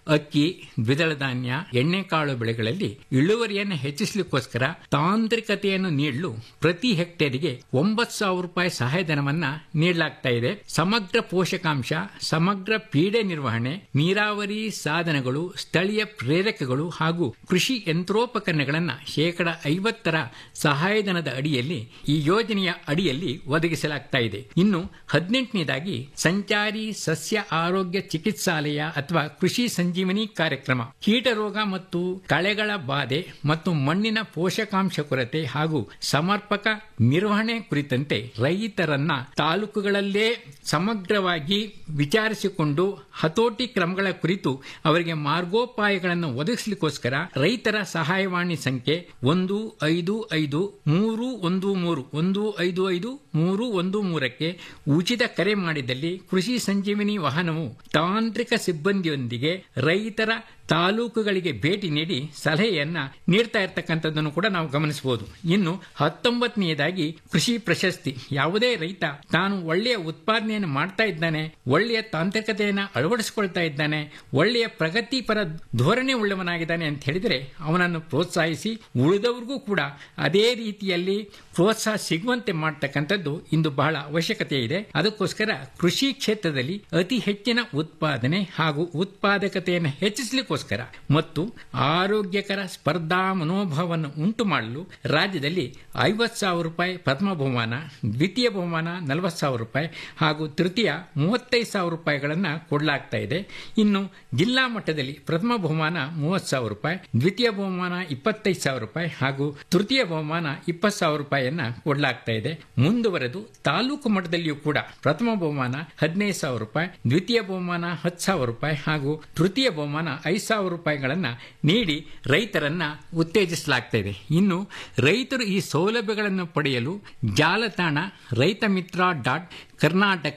ಅಕ್ಕಿ ದ್ವಿದಳ ಧಾನ್ಯ ಎಣ್ಣೆಕಾಳು ಬೆಳೆಗಳಲ್ಲಿ ಇಳುವರಿಯನ್ನು ಹೆಚ್ಚಿಸಲಿಕ್ಕೋಸ್ಕರ ತಾಂತ್ರಿಕತೆಯನ್ನು ನೀಡಲು ಪ್ರತಿ ಹೆಕ್ಟೇರಿಗೆ ಒಂಬತ್ತು ಸಾವಿರ ರೂಪಾಯಿ ಸಹಾಯಧನವನ್ನ ನೀಡಲಾಗ್ತಾ ಇದೆ ಸಮಗ್ರ ಪೋಷಕಾಂಶ ಸಮಗ್ರ ಪೀಡೆ ನಿರ್ವಹಣೆ ನೀರಾವರಿ ಸಾಧನಗಳು ಸ್ಥಳೀಯ ಪ್ರೇರಕಗಳು ಹಾಗೂ ಕೃಷಿ ಯಂತ್ರೋಪಕರಣಗಳನ್ನು ಶೇಕಡ ಐವತ್ತರ ಸಹಾಯಧನದ ಅಡಿಯಲ್ಲಿ ಈ ಯೋಜನೆಯ ಅಡಿಯಲ್ಲಿ ಒದಗಿಸಲಾಗ್ತಾ ಇದೆ ಇನ್ನು ಹದಿನೆಂಟನೇದಾಗಿ ಸಂಚಾರಿ ಸಸ್ಯ ಆರೋಗ್ಯ ಚಿಕಿತ್ಸಾಲಯ ಅಥವಾ ಕೃಷಿ ಸಂಜೀವನಿ ಕಾರ್ಯಕ್ರಮ ಕೀಟರೋಗ ಮತ್ತು ಕಳೆಗಳ ಬಾಧೆ ಮತ್ತು ಮಣ್ಣಿನ ಪೋಷಕಾಂಶ ಕೊರತೆ ಹಾಗೂ ಸಮರ್ಪಕ ನಿರ್ವಹಣೆ ಕುರಿತಂತೆ ರೈತರನ್ನ ತಾಲೂಕುಗಳಲ್ಲೇ ಸಮಗ್ರವಾಗಿ ವಿಚಾರಿಸಿಕೊಂಡು ಹತೋಟಿ ಕ್ರಮಗಳ ಕುರಿತು ಅವರಿಗೆ ಮಾರ್ಗೋಪಾಯಗಳನ್ನು ಒದಗಿಸಲಿಕ್ಕೋಸ್ಕರ ರೈತರ ಸಹಾಯವಾಣಿ ಸಂಖ್ಯೆ ಒಂದು ಐದು ಐದು ಮೂರು ಒಂದು ಮೂರು ಒಂದು ಐದು ಐದು ಮೂರು ಒಂದು ಮೂರಕ್ಕೆ ಉಚಿತ ಕರೆ ಮಾಡಿದಲ್ಲಿ ಕೃಷಿ ಸಂಜೀವಿನಿ ವಾಹನವು ತಾಂತ್ರಿಕ ಸಿಬ್ಬಂದಿಯೊಂದಿಗೆ ರೈತರ ತಾಲೂಕುಗಳಿಗೆ ಭೇಟಿ ನೀಡಿ ಸಲಹೆಯನ್ನ ನೀಡ್ತಾ ಇರತಕ್ಕಂಥದ್ದನ್ನು ಕೂಡ ನಾವು ಗಮನಿಸಬಹುದು ಇನ್ನು ಹತ್ತೊಂಬತ್ತನೆಯದಾಗಿ ಕೃಷಿ ಪ್ರಶಸ್ತಿ ಯಾವುದೇ ರೈತ ತಾನು ಒಳ್ಳೆಯ ಉತ್ಪಾದನೆಯನ್ನು ಮಾಡ್ತಾ ಇದ್ದಾನೆ ಒಳ್ಳೆಯ ತಾಂತ್ರಿಕತೆಯನ್ನು ಅಳವಡಿಸಿಕೊಳ್ತಾ ಇದ್ದಾನೆ ಒಳ್ಳೆಯ ಪ್ರಗತಿಪರ ಧೋರಣೆ ಉಳ್ಳವನಾಗಿದ್ದಾನೆ ಅಂತ ಹೇಳಿದರೆ ಅವನನ್ನು ಪ್ರೋತ್ಸಾಹಿಸಿ ಉಳಿದವ್ರಿಗೂ ಕೂಡ ಅದೇ ರೀತಿಯಲ್ಲಿ ಪ್ರೋತ್ಸಾಹ ಸಿಗುವಂತೆ ಮಾಡ್ತಕ್ಕಂಥದ್ದು ಇಂದು ಬಹಳ ಅವಶ್ಯಕತೆ ಇದೆ ಅದಕ್ಕೋಸ್ಕರ ಕೃಷಿ ಕ್ಷೇತ್ರದಲ್ಲಿ ಅತಿ ಹೆಚ್ಚಿನ ಉತ್ಪಾದನೆ ಹಾಗೂ ಉತ್ಪಾದಕತೆಯನ್ನು ಹೆಚ್ಚಿಸಲಿಕ್ಕೋಸ್ಕರ ಮತ್ತು ಆರೋಗ್ಯಕರ ಸ್ಪರ್ಧಾ ಮನೋಭಾವವನ್ನು ಉಂಟು ಮಾಡಲು ರಾಜ್ಯದಲ್ಲಿ ಐವತ್ತು ಸಾವಿರ ರೂಪಾಯಿ ಪ್ರಥಮ ಬಹುಮಾನ ದ್ವಿತೀಯ ಬಹುಮಾನ ನಲವತ್ತು ಸಾವಿರ ರೂಪಾಯಿ ಹಾಗೂ ತೃತೀಯ ಮೂವತ್ತೈದು ಸಾವಿರ ರೂಪಾಯಿಗಳನ್ನು ಕೊಡಲಾಗ್ತಾ ಇದೆ ಇನ್ನು ಜಿಲ್ಲಾ ಮಟ್ಟದಲ್ಲಿ ಪ್ರಥಮ ಬಹುಮಾನ ಮೂವತ್ತು ಸಾವಿರ ರೂಪಾಯಿ ದ್ವಿತೀಯ ಬಹುಮಾನ ಇಪ್ಪತ್ತೈದು ಸಾವಿರ ರೂಪಾಯಿ ಹಾಗೂ ತೃತೀಯ ಬಹುಮಾನ ಇಪ್ಪತ್ತು ಸಾವಿರ ರೂಪಾಯಿಯನ್ನ ಕೊಡಲಾಗ್ತಾ ಇದೆ ಮುಂದುವರೆದು ತಾಲೂಕು ಮಟ್ಟದಲ್ಲಿಯೂ ಕೂಡ ಪ್ರಥಮ ಬಹುಮಾನ ಹದಿನೈದು ಸಾವಿರ ರೂಪಾಯಿ ದ್ವಿತೀಯ ಬಹುಮಾನ ಹತ್ತು ಸಾವಿರ ರೂಪಾಯಿ ಹಾಗೂ ತೃತೀಯ ಬಹುಮಾನ ಐದು ಸಾವಿರ ರೂಪಾಯಿಗಳನ್ನ ನೀಡಿ ರೈತರನ್ನ ಉತ್ತೇಜಿಸಲಾಗ್ತಾ ಇದೆ ಇನ್ನು ರೈತರು ಈ ಸೌಲಭ್ಯಗಳನ್ನು ಪಡೆಯಲು ಜಾಲತಾಣ Raitha Mitra dot Karnataka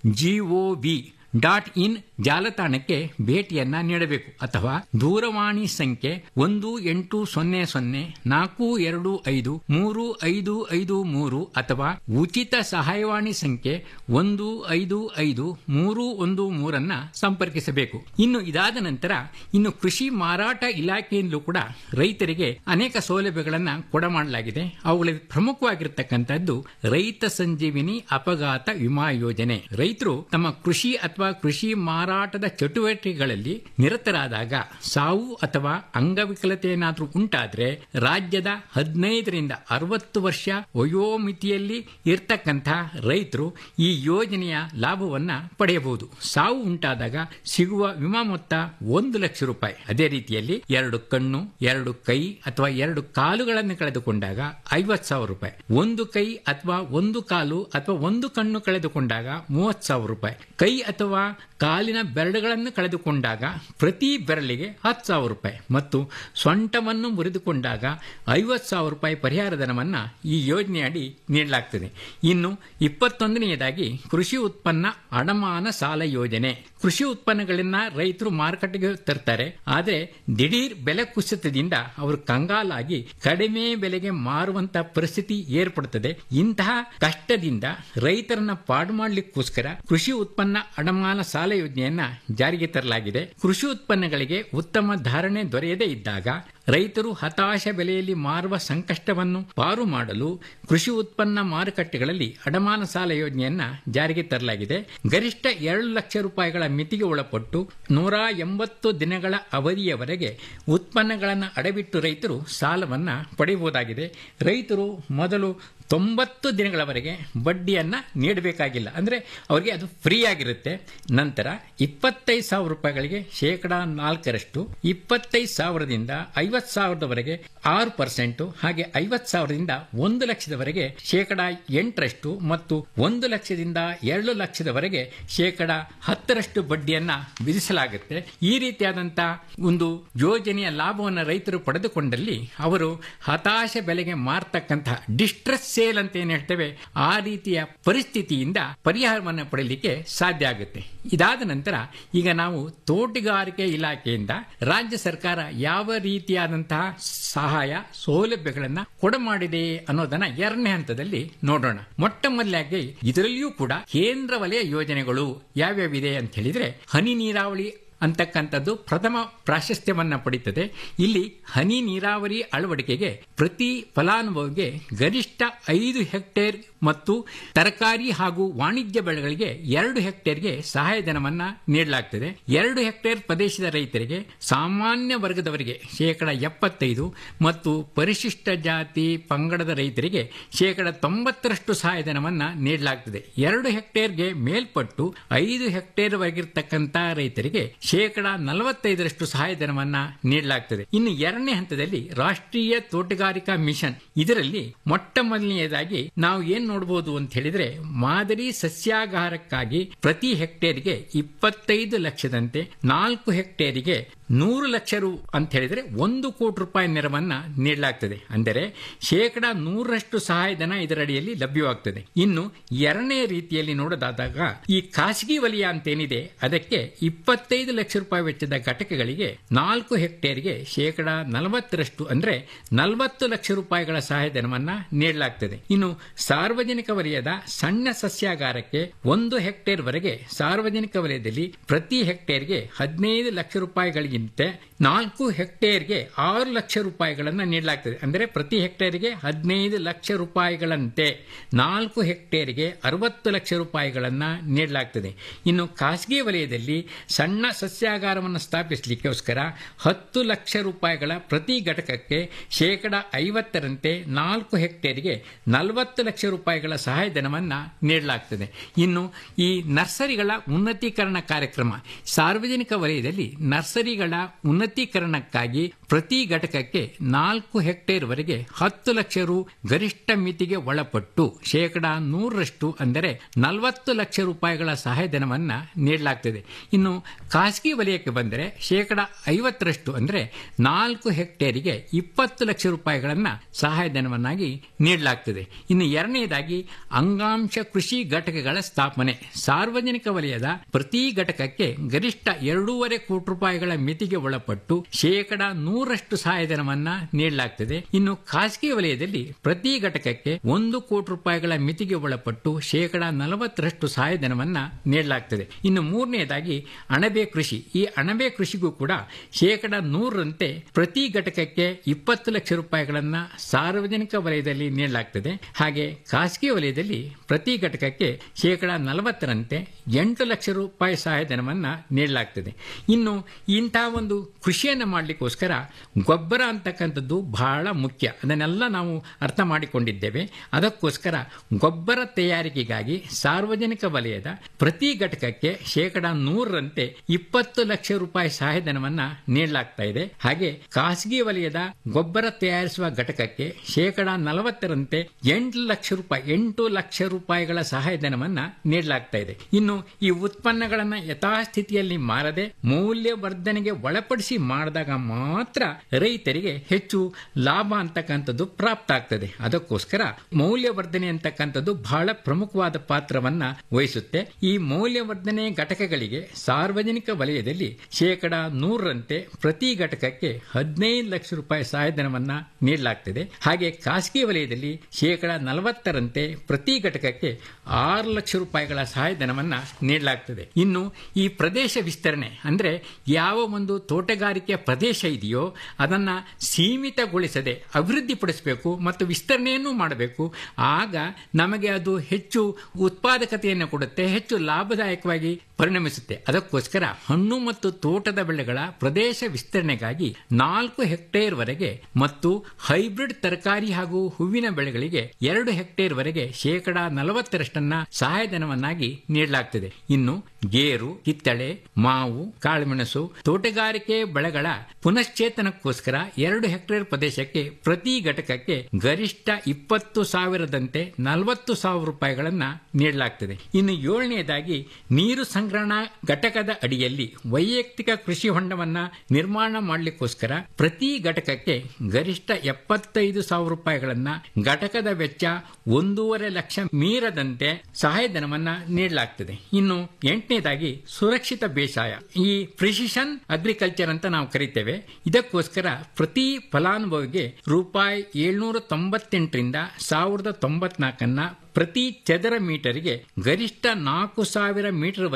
gov dot in ಜಾಲತಾಣಕ್ಕೆ ಭೇಟಿಯನ್ನ ನೀಡಬೇಕು ಅಥವಾ ದೂರವಾಣಿ ಸಂಖ್ಯೆ ಒಂದು ಎಂಟು ಸೊನ್ನೆ ಸೊನ್ನೆ ನಾಲ್ಕು ಎರಡು ಐದು ಮೂರು ಐದು ಐದು ಮೂರು ಅಥವಾ ಉಚಿತ ಸಹಾಯವಾಣಿ ಸಂಖ್ಯೆ ಒಂದು ಐದು ಐದು ಮೂರು ಒಂದು ಮೂರನ್ನ ಸಂಪರ್ಕಿಸಬೇಕು ಇನ್ನು ಇದಾದ ನಂತರ ಇನ್ನು ಕೃಷಿ ಮಾರಾಟ ಇಲಾಖೆಯಿಂದಲೂ ಕೂಡ ರೈತರಿಗೆ ಅನೇಕ ಸೌಲಭ್ಯಗಳನ್ನ ಕೊಡಮಾಡಲಾಗಿದೆ ಅವುಗಳಲ್ಲಿ ಪ್ರಮುಖವಾಗಿರ್ತಕ್ಕಂಥದ್ದು ರೈತ ಸಂಜೀವಿನಿ ಅಪಘಾತ ವಿಮಾ ಯೋಜನೆ ರೈತರು ತಮ್ಮ ಕೃಷಿ ಅಥವಾ ಕೃಷಿ ಮಾರಾಟದ ಚಟುವಟಿಕೆಗಳಲ್ಲಿ ನಿರತರಾದಾಗ ಸಾವು ಅಥವಾ ಅಂಗವಿಕಲತೆಯೇನಾದರೂ ಉಂಟಾದ್ರೆ ರಾಜ್ಯದ ಹದಿನೈದರಿಂದ ಅರವತ್ತು ವರ್ಷ ವಯೋಮಿತಿಯಲ್ಲಿ ಇರ್ತಕ್ಕಂತಹ ರೈತರು ಈ ಯೋಜನೆಯ ಲಾಭವನ್ನ ಪಡೆಯಬಹುದು ಸಾವು ಉಂಟಾದಾಗ ಸಿಗುವ ವಿಮಾ ಮೊತ್ತ ಒಂದು ಲಕ್ಷ ರೂಪಾಯಿ ಅದೇ ರೀತಿಯಲ್ಲಿ ಎರಡು ಕಣ್ಣು ಎರಡು ಕೈ ಅಥವಾ ಎರಡು ಕಾಲುಗಳನ್ನು ಕಳೆದುಕೊಂಡಾಗ ಐವತ್ತು ಸಾವಿರ ರೂಪಾಯಿ ಒಂದು ಕೈ ಅಥವಾ ಒಂದು ಕಾಲು ಅಥವಾ ಒಂದು ಕಣ್ಣು ಕಳೆದುಕೊಂಡಾಗ ಮೂವತ್ತು ಸಾವಿರ ರೂಪಾಯಿ ಕೈ ಅಥವಾ ಕಾಲಿನ ಬೆರಳುಗಳನ್ನು ಕಳೆದುಕೊಂಡಾಗ ಪ್ರತಿ ಬೆರಳಿಗೆ ಹತ್ತು ಸಾವಿರ ರೂಪಾಯಿ ಮತ್ತು ಸೊಂಟವನ್ನು ಮುರಿದುಕೊಂಡಾಗ ಐವತ್ತು ಸಾವಿರ ರೂಪಾಯಿ ಪರಿಹಾರ ಧನವನ್ನು ಈ ಯೋಜನೆಯಡಿ ನೀಡಲಾಗ್ತದೆ ಇನ್ನು ಇಪ್ಪತ್ತೊಂದನೆಯದಾಗಿ ಕೃಷಿ ಉತ್ಪನ್ನ ಅಡಮಾನ ಸಾಲ ಯೋಜನೆ ಕೃಷಿ ಉತ್ಪನ್ನಗಳನ್ನ ರೈತರು ಮಾರುಕಟ್ಟೆಗೆ ತರ್ತಾರೆ ಆದರೆ ದಿಢೀರ್ ಬೆಲೆ ಕುಸಿತದಿಂದ ಅವರು ಕಂಗಾಲಾಗಿ ಕಡಿಮೆ ಬೆಲೆಗೆ ಮಾರುವಂತಹ ಪರಿಸ್ಥಿತಿ ಏರ್ಪಡುತ್ತದೆ ಇಂತಹ ಕಷ್ಟದಿಂದ ರೈತರನ್ನ ಪಾಡು ಮಾಡಲಿಕ್ಕೋಸ್ಕರ ಕೃಷಿ ಉತ್ಪನ್ನ ಅಡಮಾನ ಸಾಲ ಯೋಜನೆಯನ್ನ ಜಾರಿಗೆ ತರಲಾಗಿದೆ ಕೃಷಿ ಉತ್ಪನ್ನಗಳಿಗೆ ಉತ್ತಮ ಧಾರಣೆ ದೊರೆಯದೇ ಇದ್ದಾಗ ರೈತರು ಹತಾಶ ಬೆಲೆಯಲ್ಲಿ ಮಾರುವ ಸಂಕಷ್ಟವನ್ನು ಪಾರು ಮಾಡಲು ಕೃಷಿ ಉತ್ಪನ್ನ ಮಾರುಕಟ್ಟೆಗಳಲ್ಲಿ ಅಡಮಾನ ಸಾಲ ಯೋಜನೆಯನ್ನ ಜಾರಿಗೆ ತರಲಾಗಿದೆ ಗರಿಷ್ಠ ಎರಡು ಲಕ್ಷ ರೂಪಾಯಿಗಳ ಮಿತಿಗೆ ಒಳಪಟ್ಟು ನೂರ ಎಂಬತ್ತು ದಿನಗಳ ಅವಧಿಯವರೆಗೆ ಉತ್ಪನ್ನಗಳನ್ನು ಅಡವಿಟ್ಟು ರೈತರು ಸಾಲವನ್ನ ಪಡೆಯಬಹುದಾಗಿದೆ ರೈತರು ಮೊದಲು ತೊಂಬತ್ತು ದಿನಗಳವರೆಗೆ ಬಡ್ಡಿಯನ್ನ ನೀಡಬೇಕಾಗಿಲ್ಲ ಅಂದ್ರೆ ಅವರಿಗೆ ಅದು ಫ್ರೀ ಆಗಿರುತ್ತೆ ನಂತರ ಇಪ್ಪತ್ತೈದು ಸಾವಿರ ರೂಪಾಯಿಗಳಿಗೆ ಶೇಕಡ ನಾಲ್ಕರಷ್ಟು ಇಪ್ಪತ್ತೈದು ಸಾವಿರದಿಂದ ಐವತ್ತು ಸಾವಿರದವರೆಗೆ ಆರು ಪರ್ಸೆಂಟ್ ಹಾಗೆ ಐವತ್ತು ಸಾವಿರದಿಂದ ಒಂದು ಲಕ್ಷದವರೆಗೆ ಶೇಕಡ ಎಂಟರಷ್ಟು ಮತ್ತು ಒಂದು ಲಕ್ಷದಿಂದ ಎರಡು ಲಕ್ಷದವರೆಗೆ ಶೇಕಡ ಹತ್ತರಷ್ಟು ಬಡ್ಡಿಯನ್ನ ವಿಧಿಸಲಾಗುತ್ತೆ ಈ ರೀತಿಯಾದಂತಹ ಒಂದು ಯೋಜನೆಯ ಲಾಭವನ್ನು ರೈತರು ಪಡೆದುಕೊಂಡಲ್ಲಿ ಅವರು ಹತಾಶ ಬೆಲೆಗೆ ಮಾರ್ತಕ್ಕಂತಹ ಡಿಸ್ಟ್ರೆಸ್ ಸೇಲ್ ಅಂತ ಏನ್ ಹೇಳ್ತೇವೆ ಆ ರೀತಿಯ ಪರಿಸ್ಥಿತಿಯಿಂದ ಪರಿಹಾರವನ್ನು ಪಡೆಯಲಿಕ್ಕೆ ಸಾಧ್ಯ ಆಗುತ್ತೆ ಇದಾದ ನಂತರ ಈಗ ನಾವು ತೋಟಗಾರಿಕೆ ಇಲಾಖೆಯಿಂದ ರಾಜ್ಯ ಸರ್ಕಾರ ಯಾವ ರೀತಿಯಾದಂತಹ ಸಹಾಯ ಸೌಲಭ್ಯಗಳನ್ನ ಕೊಡಮಾಡಿದೆ ಅನ್ನೋದನ್ನ ಎರಡನೇ ಹಂತದಲ್ಲಿ ನೋಡೋಣ ಮೊಟ್ಟ ಮೊದಲಾಗಿ ಇದರಲ್ಲಿಯೂ ಕೂಡ ಕೇಂದ್ರ ವಲಯ ಯೋಜನೆಗಳು ಯಾವ್ಯಾವಿದೆ ಅಂತ ಹೇಳಿದ್ರೆ ಹನಿ ನೀರಾವಳಿ ಅಂತಕ್ಕಂಥದ್ದು ಪ್ರಥಮ ಪ್ರಾಶಸ್ತ್ಯವನ್ನ ಪಡೀತದೆ ಇಲ್ಲಿ ಹನಿ ನೀರಾವರಿ ಅಳವಡಿಕೆಗೆ ಪ್ರತಿ ಫಲಾನುಭವಿಗೆ ಗರಿಷ್ಠ ಐದು ಹೆಕ್ಟೇರ್ ಮತ್ತು ತರಕಾರಿ ಹಾಗೂ ವಾಣಿಜ್ಯ ಬೆಳೆಗಳಿಗೆ ಎರಡು ಹೆಕ್ಟೇರ್ಗೆ ಸಹಾಯಧನವನ್ನ ನೀಡಲಾಗ್ತದೆ ಎರಡು ಹೆಕ್ಟೇರ್ ಪ್ರದೇಶದ ರೈತರಿಗೆ ಸಾಮಾನ್ಯ ವರ್ಗದವರಿಗೆ ಶೇಕಡ ಎಪ್ಪತ್ತೈದು ಮತ್ತು ಪರಿಶಿಷ್ಟ ಜಾತಿ ಪಂಗಡದ ರೈತರಿಗೆ ಶೇಕಡ ತೊಂಬತ್ತರಷ್ಟು ಸಹಾಯಧನವನ್ನ ನೀಡಲಾಗ್ತದೆ ಎರಡು ಹೆಕ್ಟೇರ್ಗೆ ಮೇಲ್ಪಟ್ಟು ಐದು ಹೆಕ್ಟೇರ್ ವರೆಗಿರ್ತಕ್ಕಂಥ ರೈತರಿಗೆ ಶೇಕಡ ನಲವತ್ತೈದರಷ್ಟು ಸಹಾಯಧನವನ್ನ ನೀಡಲಾಗ್ತದೆ ಇನ್ನು ಎರಡನೇ ಹಂತದಲ್ಲಿ ರಾಷ್ಟ್ರೀಯ ತೋಟಗಾರಿಕಾ ಮಿಷನ್ ಇದರಲ್ಲಿ ಮೊಟ್ಟ ಮೊದಲನೆಯದಾಗಿ ನಾವು ಏನ್ ನೋಡಬಹುದು ಅಂತ ಹೇಳಿದ್ರೆ ಮಾದರಿ ಸಸ್ಯಾಗಾರಕ್ಕಾಗಿ ಪ್ರತಿ ಹೆಕ್ಟೇರ್ಗೆ ಇಪ್ಪತ್ತೈದು ಲಕ್ಷದಂತೆ ನಾಲ್ಕು ಹೆಕ್ಟೇರಿಗೆ ನೂರು ಲಕ್ಷ ರು ಅಂತ ಹೇಳಿದ್ರೆ ಒಂದು ಕೋಟಿ ರೂಪಾಯಿ ನೆರವನ್ನ ನೀಡಲಾಗ್ತದೆ ಅಂದರೆ ಶೇಕಡ ನೂರರಷ್ಟು ಸಹಾಯಧನ ಇದರಡಿಯಲ್ಲಿ ಲಭ್ಯವಾಗ್ತದೆ ಇನ್ನು ಎರಡನೇ ರೀತಿಯಲ್ಲಿ ನೋಡೋದಾದಾಗ ಈ ಖಾಸಗಿ ವಲಯ ಅಂತೇನಿದೆ ಅದಕ್ಕೆ ಇಪ್ಪತ್ತೈದು ಲಕ್ಷ ರೂಪಾಯಿ ವೆಚ್ಚದ ಘಟಕಗಳಿಗೆ ನಾಲ್ಕು ಹೆಕ್ಟೇರ್ಗೆ ಶೇಕಡ ನಲವತ್ತರಷ್ಟು ಅಂದ್ರೆ ನಲವತ್ತು ಲಕ್ಷ ರೂಪಾಯಿಗಳ ಸಹಾಯಧನವನ್ನ ನೀಡಲಾಗ್ತದೆ ಇನ್ನು ಸಾರ್ವಜನಿಕ ವಲಯದ ಸಣ್ಣ ಸಸ್ಯಾಗಾರಕ್ಕೆ ಒಂದು ಹೆಕ್ಟೇರ್ ವರೆಗೆ ಸಾರ್ವಜನಿಕ ವಲಯದಲ್ಲಿ ಪ್ರತಿ ಹೆಕ್ಟೇರ್ಗೆ ಹದಿನೈದು ಲಕ್ಷ ರೂಪಾಯಿಗಳಿಗೆ ನಾಲ್ಕು ಹೆಕ್ಟೇರ್ಗೆ ಆರು ಲಕ್ಷ ರೂಪಾಯಿಗಳನ್ನು ನೀಡಲಾಗ್ತದೆ ಅಂದರೆ ಪ್ರತಿ ಹೆಕ್ಟೇರ್ಗೆ ಹದಿನೈದು ಲಕ್ಷ ರೂಪಾಯಿಗಳಂತೆ ನಾಲ್ಕು ಹೆಕ್ಟೇರ್ಗೆ ಅರವತ್ತು ಲಕ್ಷ ರೂಪಾಯಿಗಳನ್ನು ನೀಡಲಾಗ್ತದೆ ಇನ್ನು ಖಾಸಗಿ ವಲಯದಲ್ಲಿ ಸಣ್ಣ ಸಸ್ಯಾಗಾರವನ್ನು ಸ್ಥಾಪಿಸಲಿಕ್ಕೋಸ್ಕರ ಹತ್ತು ಲಕ್ಷ ರೂಪಾಯಿಗಳ ಪ್ರತಿ ಘಟಕಕ್ಕೆ ಶೇಕಡ ಐವತ್ತರಂತೆ ನಾಲ್ಕು ಹೆಕ್ಟೇರ್ಗೆ ನಲವತ್ತು ಲಕ್ಷ ರೂಪಾಯಿಗಳ ಸಹಾಯಧನವನ್ನು ನೀಡಲಾಗ್ತದೆ ಇನ್ನು ಈ ನರ್ಸರಿಗಳ ಉನ್ನತೀಕರಣ ಕಾರ್ಯಕ್ರಮ ಸಾರ್ವಜನಿಕ ವಲಯದಲ್ಲಿ ನರ್ಸರಿಗಳ ಉನ್ನತೀಕರಣಕ್ಕಾಗಿ ಪ್ರತಿ ಘಟಕಕ್ಕೆ ನಾಲ್ಕು ಹೆಕ್ಟೇರ್ ವರೆಗೆ ಹತ್ತು ಲಕ್ಷ ರು ಗರಿಷ್ಠ ಮಿತಿಗೆ ಒಳಪಟ್ಟು ಶೇಕಡ ನೂರರಷ್ಟು ಅಂದರೆ ನಲವತ್ತು ಲಕ್ಷ ರೂಪಾಯಿಗಳ ಸಹಾಯಧನವನ್ನ ನೀಡಲಾಗ್ತದೆ ಇನ್ನು ಖಾಸಗಿ ವಲಯಕ್ಕೆ ಬಂದರೆ ಶೇಕಡ ಐವತ್ತರಷ್ಟು ಅಂದರೆ ನಾಲ್ಕು ಹೆಕ್ಟೇರಿಗೆ ಇಪ್ಪತ್ತು ಲಕ್ಷ ರೂಪಾಯಿಗಳನ್ನ ಸಹಾಯಧನವನ್ನಾಗಿ ನೀಡಲಾಗ್ತದೆ ಇನ್ನು ಎರಡನೆಯದಾಗಿ ಅಂಗಾಂಶ ಕೃಷಿ ಘಟಕಗಳ ಸ್ಥಾಪನೆ ಸಾರ್ವಜನಿಕ ವಲಯದ ಪ್ರತಿ ಘಟಕಕ್ಕೆ ಗರಿಷ್ಠ ಎರಡೂವರೆ ಕೋಟಿ ರೂಪಾಯಿಗಳ ಮಿತಿಗೆ ಒಳಪಟ್ಟು ಶೇಕಡ ನೂರಷ್ಟು ಸಹಾಯಧನವನ್ನ ನೀಡಲಾಗ್ತದೆ ಇನ್ನು ಖಾಸಗಿ ವಲಯದಲ್ಲಿ ಪ್ರತಿ ಘಟಕಕ್ಕೆ ಒಂದು ಕೋಟಿ ರೂಪಾಯಿಗಳ ಮಿತಿಗೆ ಒಳಪಟ್ಟು ಶೇಕಡ ನಲವತ್ತರಷ್ಟು ಸಹಾಯಧನವನ್ನ ನೀಡಲಾಗ್ತದೆ ಇನ್ನು ಮೂರನೆಯದಾಗಿ ಅಣಬೆ ಕೃಷಿ ಈ ಅಣಬೆ ಕೃಷಿಗೂ ಕೂಡ ಶೇಕಡ ನೂರರಂತೆ ಪ್ರತಿ ಘಟಕಕ್ಕೆ ಇಪ್ಪತ್ತು ಲಕ್ಷ ರೂಪಾಯಿಗಳನ್ನ ಸಾರ್ವಜನಿಕ ವಲಯದಲ್ಲಿ ನೀಡಲಾಗ್ತದೆ ಹಾಗೆ ಖಾಸಗಿ ವಲಯದಲ್ಲಿ ಪ್ರತಿ ಘಟಕಕ್ಕೆ ಶೇಕಡ ನಲವತ್ತರಂತೆ ಎಂಟು ಲಕ್ಷ ರೂಪಾಯಿ ಸಹಾಯಧನವನ್ನ ನೀಡಲಾಗ್ತದೆ ಇನ್ನು ಇಂತಹ ಒಂದು ಕೃಷಿಯನ್ನು ಮಾಡಲಿಕ್ಕೋಸ್ಕರ ಗೊಬ್ಬರ ಅಂತಕ್ಕಂಥದ್ದು ಬಹಳ ಮುಖ್ಯ ಅದನ್ನೆಲ್ಲ ನಾವು ಅರ್ಥ ಮಾಡಿಕೊಂಡಿದ್ದೇವೆ ಅದಕ್ಕೋಸ್ಕರ ಗೊಬ್ಬರ ತಯಾರಿಕೆಗಾಗಿ ಸಾರ್ವಜನಿಕ ವಲಯದ ಪ್ರತಿ ಘಟಕಕ್ಕೆ ಶೇಕಡ ನೂರರಂತೆ ಇಪ್ಪತ್ತು ಲಕ್ಷ ರೂಪಾಯಿ ಸಹಾಯಧನವನ್ನ ನೀಡಲಾಗ್ತಾ ಇದೆ ಹಾಗೆ ಖಾಸಗಿ ವಲಯದ ಗೊಬ್ಬರ ತಯಾರಿಸುವ ಘಟಕಕ್ಕೆ ಶೇಕಡ ನಲವತ್ತರಂತೆ ಎಂಟು ಲಕ್ಷ ರೂಪಾಯಿ ಎಂಟು ಲಕ್ಷ ರೂಪಾಯಿಗಳ ಸಹಾಯಧನವನ್ನ ನೀಡಲಾಗ್ತಾ ಇದೆ ಇನ್ನು ಈ ಉತ್ಪನ್ನಗಳನ್ನ ಯಥಾಸ್ಥಿತಿಯಲ್ಲಿ ಮಾರದೆ ಮೌಲ್ಯವರ್ಧನೆಗೆ ಒಳಪಡಿಸಿ ಮಾಡಿದಾಗ ಮಾತ್ರ ರೈತರಿಗೆ ಹೆಚ್ಚು ಲಾಭ ಅಂತಕ್ಕಂಥದ್ದು ಪ್ರಾಪ್ತ ಆಗ್ತದೆ ಅದಕ್ಕೋಸ್ಕರ ಮೌಲ್ಯವರ್ಧನೆ ಅಂತಕ್ಕಂಥದ್ದು ಬಹಳ ಪ್ರಮುಖವಾದ ಪಾತ್ರವನ್ನ ವಹಿಸುತ್ತೆ ಈ ಮೌಲ್ಯವರ್ಧನೆ ಘಟಕಗಳಿಗೆ ಸಾರ್ವಜನಿಕ ವಲಯದಲ್ಲಿ ಶೇಕಡ ನೂರರಂತೆ ಪ್ರತಿ ಘಟಕಕ್ಕೆ ಹದಿನೈದು ಲಕ್ಷ ರೂಪಾಯಿ ಸಹಾಯಧನವನ್ನ ನೀಡಲಾಗ್ತದೆ ಹಾಗೆ ಖಾಸಗಿ ವಲಯದಲ್ಲಿ ಶೇಕಡ ನಲವತ್ತರಂತೆ ಪ್ರತಿ ಘಟಕಕ್ಕೆ ಆರು ಲಕ್ಷ ರೂಪಾಯಿಗಳ ಸಹಾಯಧನವನ್ನ ನೀಡಲಾಗ್ತದೆ ಇನ್ನು ಈ ಪ್ರದೇಶ ವಿಸ್ತರಣೆ ಅಂದ್ರೆ ಯಾವ ಒಂದು ತೋಟಗಾರಿಕೆ ಪ್ರದೇಶ ಇದೆಯೋ ಅದನ್ನ ಸೀಮಿತಗೊಳಿಸದೆ ಅಭಿವೃದ್ಧಿಪಡಿಸಬೇಕು ಮತ್ತು ವಿಸ್ತರಣೆಯನ್ನು ಮಾಡಬೇಕು ಆಗ ನಮಗೆ ಅದು ಹೆಚ್ಚು ಉತ್ಪಾದಕತೆಯನ್ನು ಕೊಡುತ್ತೆ ಹೆಚ್ಚು ಲಾಭದಾಯಕವಾಗಿ ಪರಿಣಮಿಸುತ್ತೆ ಅದಕ್ಕೋಸ್ಕರ ಹಣ್ಣು ಮತ್ತು ತೋಟದ ಬೆಳೆಗಳ ಪ್ರದೇಶ ವಿಸ್ತರಣೆಗಾಗಿ ನಾಲ್ಕು ಹೆಕ್ಟೇರ್ ವರೆಗೆ ಮತ್ತು ಹೈಬ್ರಿಡ್ ತರಕಾರಿ ಹಾಗೂ ಹೂವಿನ ಬೆಳೆಗಳಿಗೆ ಎರಡು ಹೆಕ್ಟೇರ್ ವರೆಗೆ ಶೇಕಡ ನಲವತ್ತರಷ್ಟನ್ನ ಸಹಾಯಧನವನ್ನಾಗಿ ನೀಡಲಾಗ್ತದೆ ಇನ್ನು ಗೇರು ಕಿತ್ತಳೆ ಮಾವು ಕಾಳುಮೆಣಸು ತೋಟಗಾರಿಕೆ ಬೆಳೆಗಳ ಪುನಶ್ಚೇತನಕ್ಕೋಸ್ಕರ ಎರಡು ಹೆಕ್ಟೇರ್ ಪ್ರದೇಶಕ್ಕೆ ಪ್ರತಿ ಘಟಕಕ್ಕೆ ಗರಿಷ್ಠ ಇಪ್ಪತ್ತು ಸಾವಿರದಂತೆ ನಲವತ್ತು ಸಾವಿರ ರೂಪಾಯಿಗಳನ್ನ ನೀಡಲಾಗ್ತದೆ ಇನ್ನು ಏಳನೆಯದಾಗಿ ನೀರು ಸಂಗ್ರಹಣಾ ಘಟಕದ ಅಡಿಯಲ್ಲಿ ವೈಯಕ್ತಿಕ ಕೃಷಿ ಹೊಂಡವನ್ನ ನಿರ್ಮಾಣ ಮಾಡಲಿಕ್ಕೋಸ್ಕರ ಪ್ರತಿ ಘಟಕಕ್ಕೆ ಗರಿಷ್ಠ ಎಪ್ಪತ್ತೈದು ಸಾವಿರ ರೂಪಾಯಿಗಳನ್ನ ಘಟಕದ ವೆಚ್ಚ ಒಂದೂವರೆ ಲಕ್ಷ ಮೀರದಂತೆ ಸಹಾಯಧನವನ್ನ ನೀಡಲಾಗ್ತದೆ ಇನ್ನು ಎಂಟನೇದಾಗಿ ಸುರಕ್ಷಿತ ಬೇಸಾಯ ಈ ಪ್ರಿಸಿಷನ್ ಅಗ್ರಿಕಲ್ಚರ್ ಅಂತ ನಾವು ಕರಿತೇವೆ ಇದಕ್ಕೋಸ್ಕರ ಪ್ರತಿ ಫಲಾನುಭವಿಗೆ ರೂಪಾಯಿ ಏಳ್ನೂರ ತೊಂಬತ್ತೆಂಟರಿಂದ ಸಾವಿರದ ತೊಂಬತ್ನಾಲ್ಕನ್ನ ಪ್ರತಿ ಚದರ ಮೀಟರ್ಗೆ ಗರಿಷ್ಠ ನಾಲ್ಕು ಸಾವಿರ ಮೀಟರ್ ವರೆಗೆ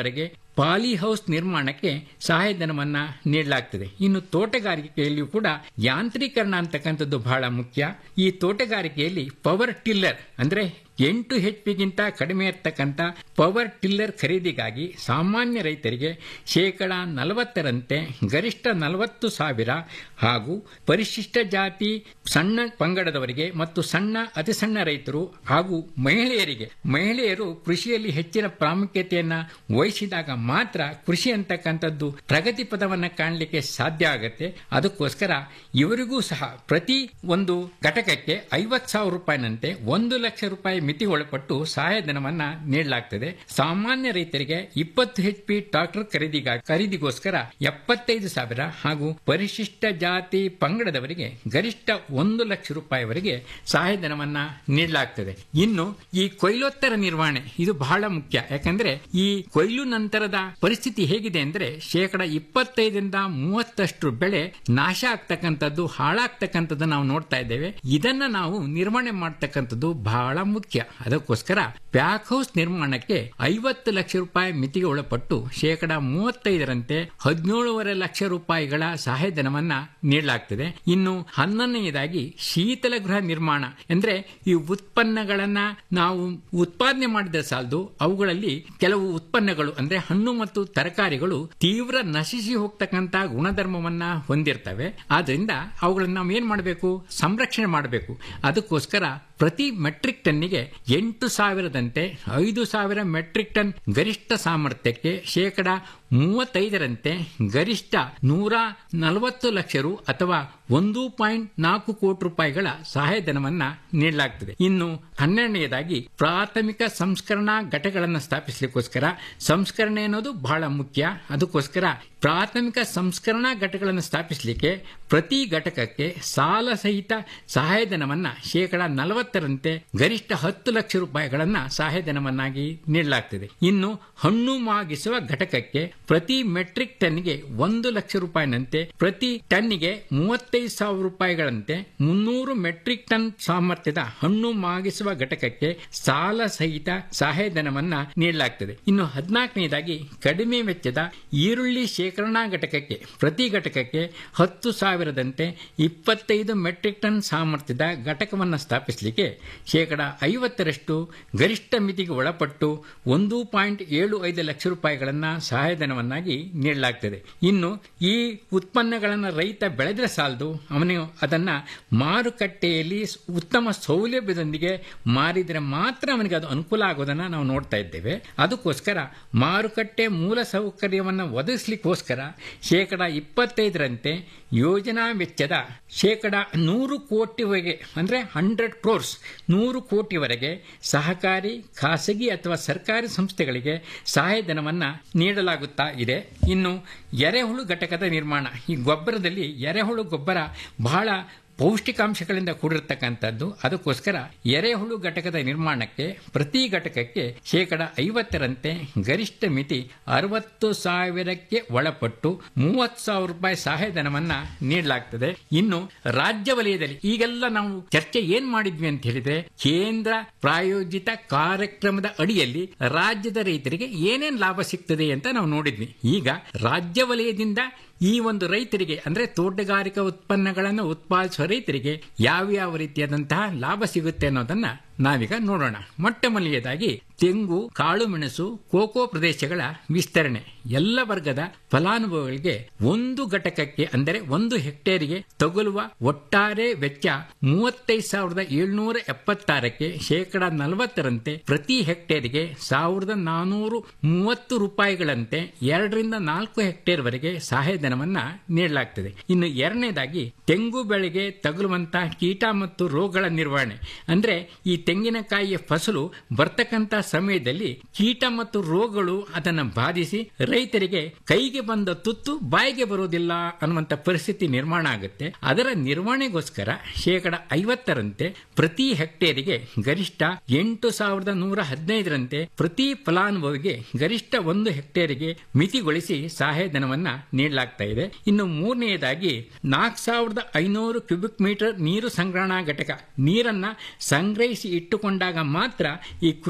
ಪಾಲಿಹೌಸ್ ನಿರ್ಮಾಣಕ್ಕೆ ಸಹಾಯಧನವನ್ನ ನೀಡಲಾಗ್ತದೆ ಇನ್ನು ತೋಟಗಾರಿಕೆಯಲ್ಲಿಯೂ ಕೂಡ ಯಾಂತ್ರೀಕರಣ ಅಂತಕ್ಕಂಥದ್ದು ಬಹಳ ಮುಖ್ಯ ಈ ತೋಟಗಾರಿಕೆಯಲ್ಲಿ ಪವರ್ ಟಿಲ್ಲರ್ ಅಂದ್ರೆ ಎಂಟು ಹೆಚ್ಪಿಗಿಂತ ಕಡಿಮೆ ಇರ್ತಕ್ಕಂಥ ಪವರ್ ಟಿಲ್ಲರ್ ಖರೀದಿಗಾಗಿ ಸಾಮಾನ್ಯ ರೈತರಿಗೆ ಶೇಕಡ ನಲವತ್ತರಂತೆ ಗರಿಷ್ಠ ನಲವತ್ತು ಸಾವಿರ ಹಾಗೂ ಪರಿಶಿಷ್ಟ ಜಾತಿ ಸಣ್ಣ ಪಂಗಡದವರಿಗೆ ಮತ್ತು ಸಣ್ಣ ಅತಿ ಸಣ್ಣ ರೈತರು ಹಾಗೂ ಮಹಿಳೆಯರಿಗೆ ಮಹಿಳೆಯರು ಕೃಷಿಯಲ್ಲಿ ಹೆಚ್ಚಿನ ಪ್ರಾಮುಖ್ಯತೆಯನ್ನ ವಹಿಸಿದಾಗ ಮಾತ್ರ ಕೃಷಿ ಅಂತಕ್ಕಂಥದ್ದು ಪ್ರಗತಿ ಪದವನ್ನ ಕಾಣಲಿಕ್ಕೆ ಸಾಧ್ಯ ಆಗುತ್ತೆ ಅದಕ್ಕೋಸ್ಕರ ಇವರಿಗೂ ಸಹ ಪ್ರತಿ ಒಂದು ಘಟಕಕ್ಕೆ ಐವತ್ತು ಸಾವಿರ ರೂಪಾಯಿನಂತೆ ಒಂದು ಲಕ್ಷ ರೂಪಾಯಿ ಮಿತಿ ಒಳಪಟ್ಟು ಸಹಾಯಧನವನ್ನ ನೀಡಲಾಗ್ತದೆ ಸಾಮಾನ್ಯ ರೈತರಿಗೆ ಇಪ್ಪತ್ತು ಎಚ್ ಪಿ ಟ್ರಾಕ್ಟರ್ ಖರೀದಿಗಾಗಿ ಖರೀದಿಗೋಸ್ಕರ ಎಪ್ಪತ್ತೈದು ಸಾವಿರ ಹಾಗೂ ಪರಿಶಿಷ್ಟ ಜಾತಿ ಪಂಗಡದವರಿಗೆ ಗರಿಷ್ಠ ಒಂದು ಲಕ್ಷ ರೂಪಾಯಿವರೆಗೆ ಸಹಾಯಧನವನ್ನ ನೀಡಲಾಗ್ತದೆ ಇನ್ನು ಈ ಕೊಯ್ಲೋತ್ತರ ನಿರ್ವಹಣೆ ಇದು ಬಹಳ ಮುಖ್ಯ ಯಾಕಂದ್ರೆ ಈ ಕೊಯ್ಲು ನಂತರದ ಪರಿಸ್ಥಿತಿ ಹೇಗಿದೆ ಅಂದ್ರೆ ಶೇಕಡ ಇಪ್ಪತ್ತೈದರಿಂದ ಮೂವತ್ತಷ್ಟು ಬೆಳೆ ನಾಶ ಆಗ್ತಕ್ಕಂಥದ್ದು ಹಾಳಾಗ್ತಕ್ಕಂಥದ್ದು ನಾವು ನೋಡ್ತಾ ಇದ್ದೇವೆ ಇದನ್ನ ನಾವು ನಿರ್ವಹಣೆ ಮಾಡ್ತಕ್ಕಂಥದ್ದು ಬಹಳ ಮುಖ್ಯ ಅದಕ್ಕೋಸ್ಕರ ಪ್ಯಾಕ್ ಹೌಸ್ ನಿರ್ಮಾಣಕ್ಕೆ ಐವತ್ತು ಲಕ್ಷ ರೂಪಾಯಿ ಮಿತಿಗೆ ಒಳಪಟ್ಟು ಶೇಕಡ ಮೂವತ್ತೈದರಂತೆ ಹದಿನೇಳುವರೆ ಲಕ್ಷ ರೂಪಾಯಿಗಳ ಸಹಾಯಧನವನ್ನ ನೀಡಲಾಗ್ತದೆ ಇನ್ನು ಹನ್ನೊಂದನೆಯದಾಗಿ ಶೀತಲ ಗೃಹ ನಿರ್ಮಾಣ ಅಂದ್ರೆ ಈ ಉತ್ಪನ್ನಗಳನ್ನ ನಾವು ಉತ್ಪಾದನೆ ಮಾಡಿದ ಸಾಲದು ಅವುಗಳಲ್ಲಿ ಕೆಲವು ಉತ್ಪನ್ನಗಳು ಅಂದ್ರೆ ಹಣ್ಣು ಮತ್ತು ತರಕಾರಿಗಳು ತೀವ್ರ ನಶಿಸಿ ಹೋಗ್ತಕ್ಕಂತ ಗುಣಧರ್ಮವನ್ನ ಹೊಂದಿರ್ತವೆ ಆದ್ರಿಂದ ಅವುಗಳನ್ನ ನಾವು ಏನ್ ಮಾಡಬೇಕು ಸಂರಕ್ಷಣೆ ಮಾಡಬೇಕು ಅದಕ್ಕೋಸ್ಕರ ಪ್ರತಿ ಮೆಟ್ರಿಕ್ ಟನ್ನಿಗೆ ಎಂಟು ಸಾವಿರದಂತೆ ಐದು ಸಾವಿರ ಮೆಟ್ರಿಕ್ ಟನ್ ಗರಿಷ್ಠ ಸಾಮರ್ಥ್ಯಕ್ಕೆ ಶೇಕಡ ಮೂವತ್ತೈದರಂತೆ ಗರಿಷ್ಠ ನೂರ ನಲವತ್ತು ಲಕ್ಷ ರು ಅಥವಾ ಒಂದು ಪಾಯಿಂಟ್ ನಾಲ್ಕು ಕೋಟಿ ರೂಪಾಯಿಗಳ ಸಹಾಯಧನವನ್ನ ನೀಡಲಾಗ್ತದೆ ಇನ್ನು ಹನ್ನೆರಡನೆಯದಾಗಿ ಪ್ರಾಥಮಿಕ ಸಂಸ್ಕರಣಾ ಘಟಕಗಳನ್ನು ಸ್ಥಾಪಿಸಲಿಕ್ಕೋಸ್ಕರ ಸಂಸ್ಕರಣೆ ಅನ್ನೋದು ಬಹಳ ಮುಖ್ಯ ಅದಕ್ಕೋಸ್ಕರ ಪ್ರಾಥಮಿಕ ಸಂಸ್ಕರಣಾ ಘಟಕಗಳನ್ನು ಸ್ಥಾಪಿಸಲಿಕ್ಕೆ ಪ್ರತಿ ಘಟಕಕ್ಕೆ ಸಾಲ ಸಹಿತ ಸಹಾಯಧನವನ್ನ ಶೇಕಡ ನಲವತ್ತರಂತೆ ಗರಿಷ್ಠ ಹತ್ತು ಲಕ್ಷ ರೂಪಾಯಿಗಳನ್ನ ಸಹಾಯಧನವನ್ನಾಗಿ ನೀಡಲಾಗ್ತದೆ ಇನ್ನು ಹಣ್ಣು ಮಾಗಿಸುವ ಘಟಕಕ್ಕೆ ಪ್ರತಿ ಮೆಟ್ರಿಕ್ ಟನ್ಗೆ ಒಂದು ಲಕ್ಷ ರೂಪಾಯಿನಂತೆ ಪ್ರತಿ ಟನ್ನಿಗೆ ಮೂವತ್ತೈದು ಸಾವಿರ ರೂಪಾಯಿಗಳಂತೆ ಮುನ್ನೂರು ಮೆಟ್ರಿಕ್ ಟನ್ ಸಾಮರ್ಥ್ಯದ ಹಣ್ಣು ಮಾಗಿಸುವ ಘಟಕಕ್ಕೆ ಸಾಲ ಸಹಿತ ಸಹಾಯಧನವನ್ನ ನೀಡಲಾಗ್ತದೆ ಇನ್ನು ಹದಿನಾಲ್ಕನೇದಾಗಿ ಕಡಿಮೆ ವೆಚ್ಚದ ಈರುಳ್ಳಿ ಶೇಖರಣಾ ಘಟಕಕ್ಕೆ ಪ್ರತಿ ಘಟಕಕ್ಕೆ ಹತ್ತು ಸಾವಿರದಂತೆ ಇಪ್ಪತ್ತೈದು ಮೆಟ್ರಿಕ್ ಟನ್ ಸಾಮರ್ಥ್ಯದ ಘಟಕವನ್ನು ಸ್ಥಾಪಿಸಲಿಕ್ಕೆ ಶೇಕಡ ಐವತ್ತರಷ್ಟು ಗರಿಷ್ಠ ಮಿತಿಗೆ ಒಳಪಟ್ಟು ಒಂದು ಪಾಯಿಂಟ್ ಏಳು ಐದು ಲಕ್ಷ ರೂಪಾಯಿಗಳನ್ನ ಸಹಾಯಧನವನ್ನಾಗಿ ನೀಡಲಾಗ್ತದೆ ಇನ್ನು ಈ ಉತ್ಪನ್ನಗಳನ್ನು ರೈತ ಬೆಳೆದ್ರೆ ಸಾಲದು ಅವನು ಅದನ್ನ ಮಾರುಕಟ್ಟೆಯಲ್ಲಿ ಉತ್ತಮ ಸೌಲಭ್ಯದೊಂದಿಗೆ ಮಾರಿದರೆ ಮಾತ್ರ ಅವನಿಗೆ ಅದು ಅನುಕೂಲ ಆಗೋದನ್ನ ನಾವು ನೋಡ್ತಾ ಇದ್ದೇವೆ ಅದಕ್ಕೋಸ್ಕರ ಮಾರುಕಟ್ಟೆ ಮೂಲ ಸೌಕರ್ಯವನ್ನು ಒದಗಿಸ್ಲಿಕ್ಕೋಸ್ಕರ ಶೇಕಡ ಇಪ್ಪತ್ತೈದರಂತೆ ಯೋಜನಾ ವೆಚ್ಚದ ಶೇಕಡ ನೂರು ಕೋಟಿವರೆಗೆ ಅಂದ್ರೆ ಹಂಡ್ರೆಡ್ ಕ್ರೋರ್ಸ್ ನೂರು ಕೋಟಿವರೆಗೆ ಸಹಕಾರಿ ಖಾಸಗಿ ಅಥವಾ ಸರ್ಕಾರಿ ಸಂಸ್ಥೆಗಳಿಗೆ ಸಹಾಯಧನವನ್ನ ನೀಡಲಾಗುತ್ತಾ ಇದೆ ಇನ್ನು ಎರೆಹುಳು ಘಟಕದ ನಿರ್ಮಾಣ ಈ ಗೊಬ್ಬರದಲ್ಲಿ ಎರೆಹುಳು ಗೊಬ್ಬರ ಬಹಳ ಪೌಷ್ಟಿಕಾಂಶಗಳಿಂದ ಕೂಡಿರ್ತಕ್ಕಂಥದ್ದು ಅದಕ್ಕೋಸ್ಕರ ಎರೆಹುಳು ಘಟಕದ ನಿರ್ಮಾಣಕ್ಕೆ ಪ್ರತಿ ಘಟಕಕ್ಕೆ ಶೇಕಡ ಐವತ್ತರಂತೆ ಗರಿಷ್ಠ ಮಿತಿ ಅರವತ್ತು ಸಾವಿರಕ್ಕೆ ಒಳಪಟ್ಟು ಮೂವತ್ತು ಸಾವಿರ ರೂಪಾಯಿ ಸಹಾಯಧನವನ್ನ ನೀಡಲಾಗ್ತದೆ ಇನ್ನು ರಾಜ್ಯ ವಲಯದಲ್ಲಿ ಈಗೆಲ್ಲ ನಾವು ಚರ್ಚೆ ಏನ್ ಮಾಡಿದ್ವಿ ಅಂತ ಹೇಳಿದ್ರೆ ಕೇಂದ್ರ ಪ್ರಾಯೋಜಿತ ಕಾರ್ಯಕ್ರಮದ ಅಡಿಯಲ್ಲಿ ರಾಜ್ಯದ ರೈತರಿಗೆ ಏನೇನ್ ಲಾಭ ಸಿಗ್ತದೆ ಅಂತ ನಾವು ನೋಡಿದ್ವಿ ಈಗ ರಾಜ್ಯ ವಲಯದಿಂದ ಈ ಒಂದು ರೈತರಿಗೆ ಅಂದ್ರೆ ತೋಟಗಾರಿಕಾ ಉತ್ಪನ್ನಗಳನ್ನು ಉತ್ಪಾದಿಸುವ ರೈತರಿಗೆ ಯಾವ್ಯಾವ ರೀತಿಯಾದಂತಹ ಲಾಭ ಸಿಗುತ್ತೆ ಅನ್ನೋದನ್ನ ನಾವೀಗ ನೋಡೋಣ ಮೊಟ್ಟ ಮೊದಲನೆಯದಾಗಿ ತೆಂಗು ಕಾಳು ಮೆಣಸು ಕೋಕೋ ಪ್ರದೇಶಗಳ ವಿಸ್ತರಣೆ ಎಲ್ಲ ವರ್ಗದ ಫಲಾನುಭವಿಗಳಿಗೆ ಒಂದು ಘಟಕಕ್ಕೆ ಅಂದರೆ ಒಂದು ಹೆಕ್ಟೇರಿಗೆ ತಗುಲುವ ಒಟ್ಟಾರೆ ವೆಚ್ಚ ಮೂವತ್ತೈದು ಸಾವಿರದ ಏಳ್ನೂರ ಎಪ್ಪತ್ತಾರಕ್ಕೆ ಶೇಕಡ ನಲವತ್ತರಂತೆ ಪ್ರತಿ ಹೆಕ್ಟೇರಿಗೆ ಸಾವಿರದ ನಾನೂರು ಮೂವತ್ತು ರೂಪಾಯಿಗಳಂತೆ ಎರಡರಿಂದ ನಾಲ್ಕು ಹೆಕ್ಟೇರ್ ವರೆಗೆ ಸಹಾಯಧನವನ್ನ ನೀಡಲಾಗ್ತದೆ ಇನ್ನು ಎರಡನೇದಾಗಿ ತೆಂಗು ಬೆಳೆಗೆ ತಗುಲುವಂತಹ ಕೀಟ ಮತ್ತು ರೋಗಗಳ ನಿರ್ವಹಣೆ ಅಂದ್ರೆ ಈ ತೆಂಗಿನಕಾಯಿಯ ಫಸಲು ಬರ್ತಕ್ಕಂತ ಸಮಯದಲ್ಲಿ ಕೀಟ ಮತ್ತು ರೋಗಗಳು ಅದನ್ನು ಬಾಧಿಸಿ ರೈತರಿಗೆ ಕೈಗೆ ಬಂದ ತುತ್ತು ಬಾಯಿಗೆ ಬರುವುದಿಲ್ಲ ಅನ್ನುವಂತ ಪರಿಸ್ಥಿತಿ ನಿರ್ಮಾಣ ಆಗುತ್ತೆ ಅದರ ನಿರ್ವಹಣೆಗೋಸ್ಕರ ಶೇಕಡ ಐವತ್ತರಂತೆ ಪ್ರತಿ ಹೆಕ್ಟೇರಿಗೆ ಗರಿಷ್ಠ ಎಂಟು ಸಾವಿರದ ನೂರ ಹದಿನೈದರಂತೆ ಪ್ರತಿ ಫಲಾನುಭವಿಗೆ ಗರಿಷ್ಠ ಒಂದು ಹೆಕ್ಟೇರಿಗೆ ಮಿತಿಗೊಳಿಸಿ ಸಹಾಯಧನವನ್ನ ನೀಡಲಾಗ್ತಾ ಇದೆ ಇನ್ನು ಮೂರನೆಯದಾಗಿ ನಾಲ್ಕು ಸಾವಿರದ ಐನೂರು ಕ್ಯೂಬಿಕ್ ಮೀಟರ್ ನೀರು ಸಂಗ್ರಹಣಾ ಘಟಕ ನೀರನ್ನ ಸಂಗ್ರಹಿಸಿ ಇಟ್ಟುಕೊಂಡಾಗ ಮಾತ್ರ ಈ ಕೃಷಿಯನ್ನ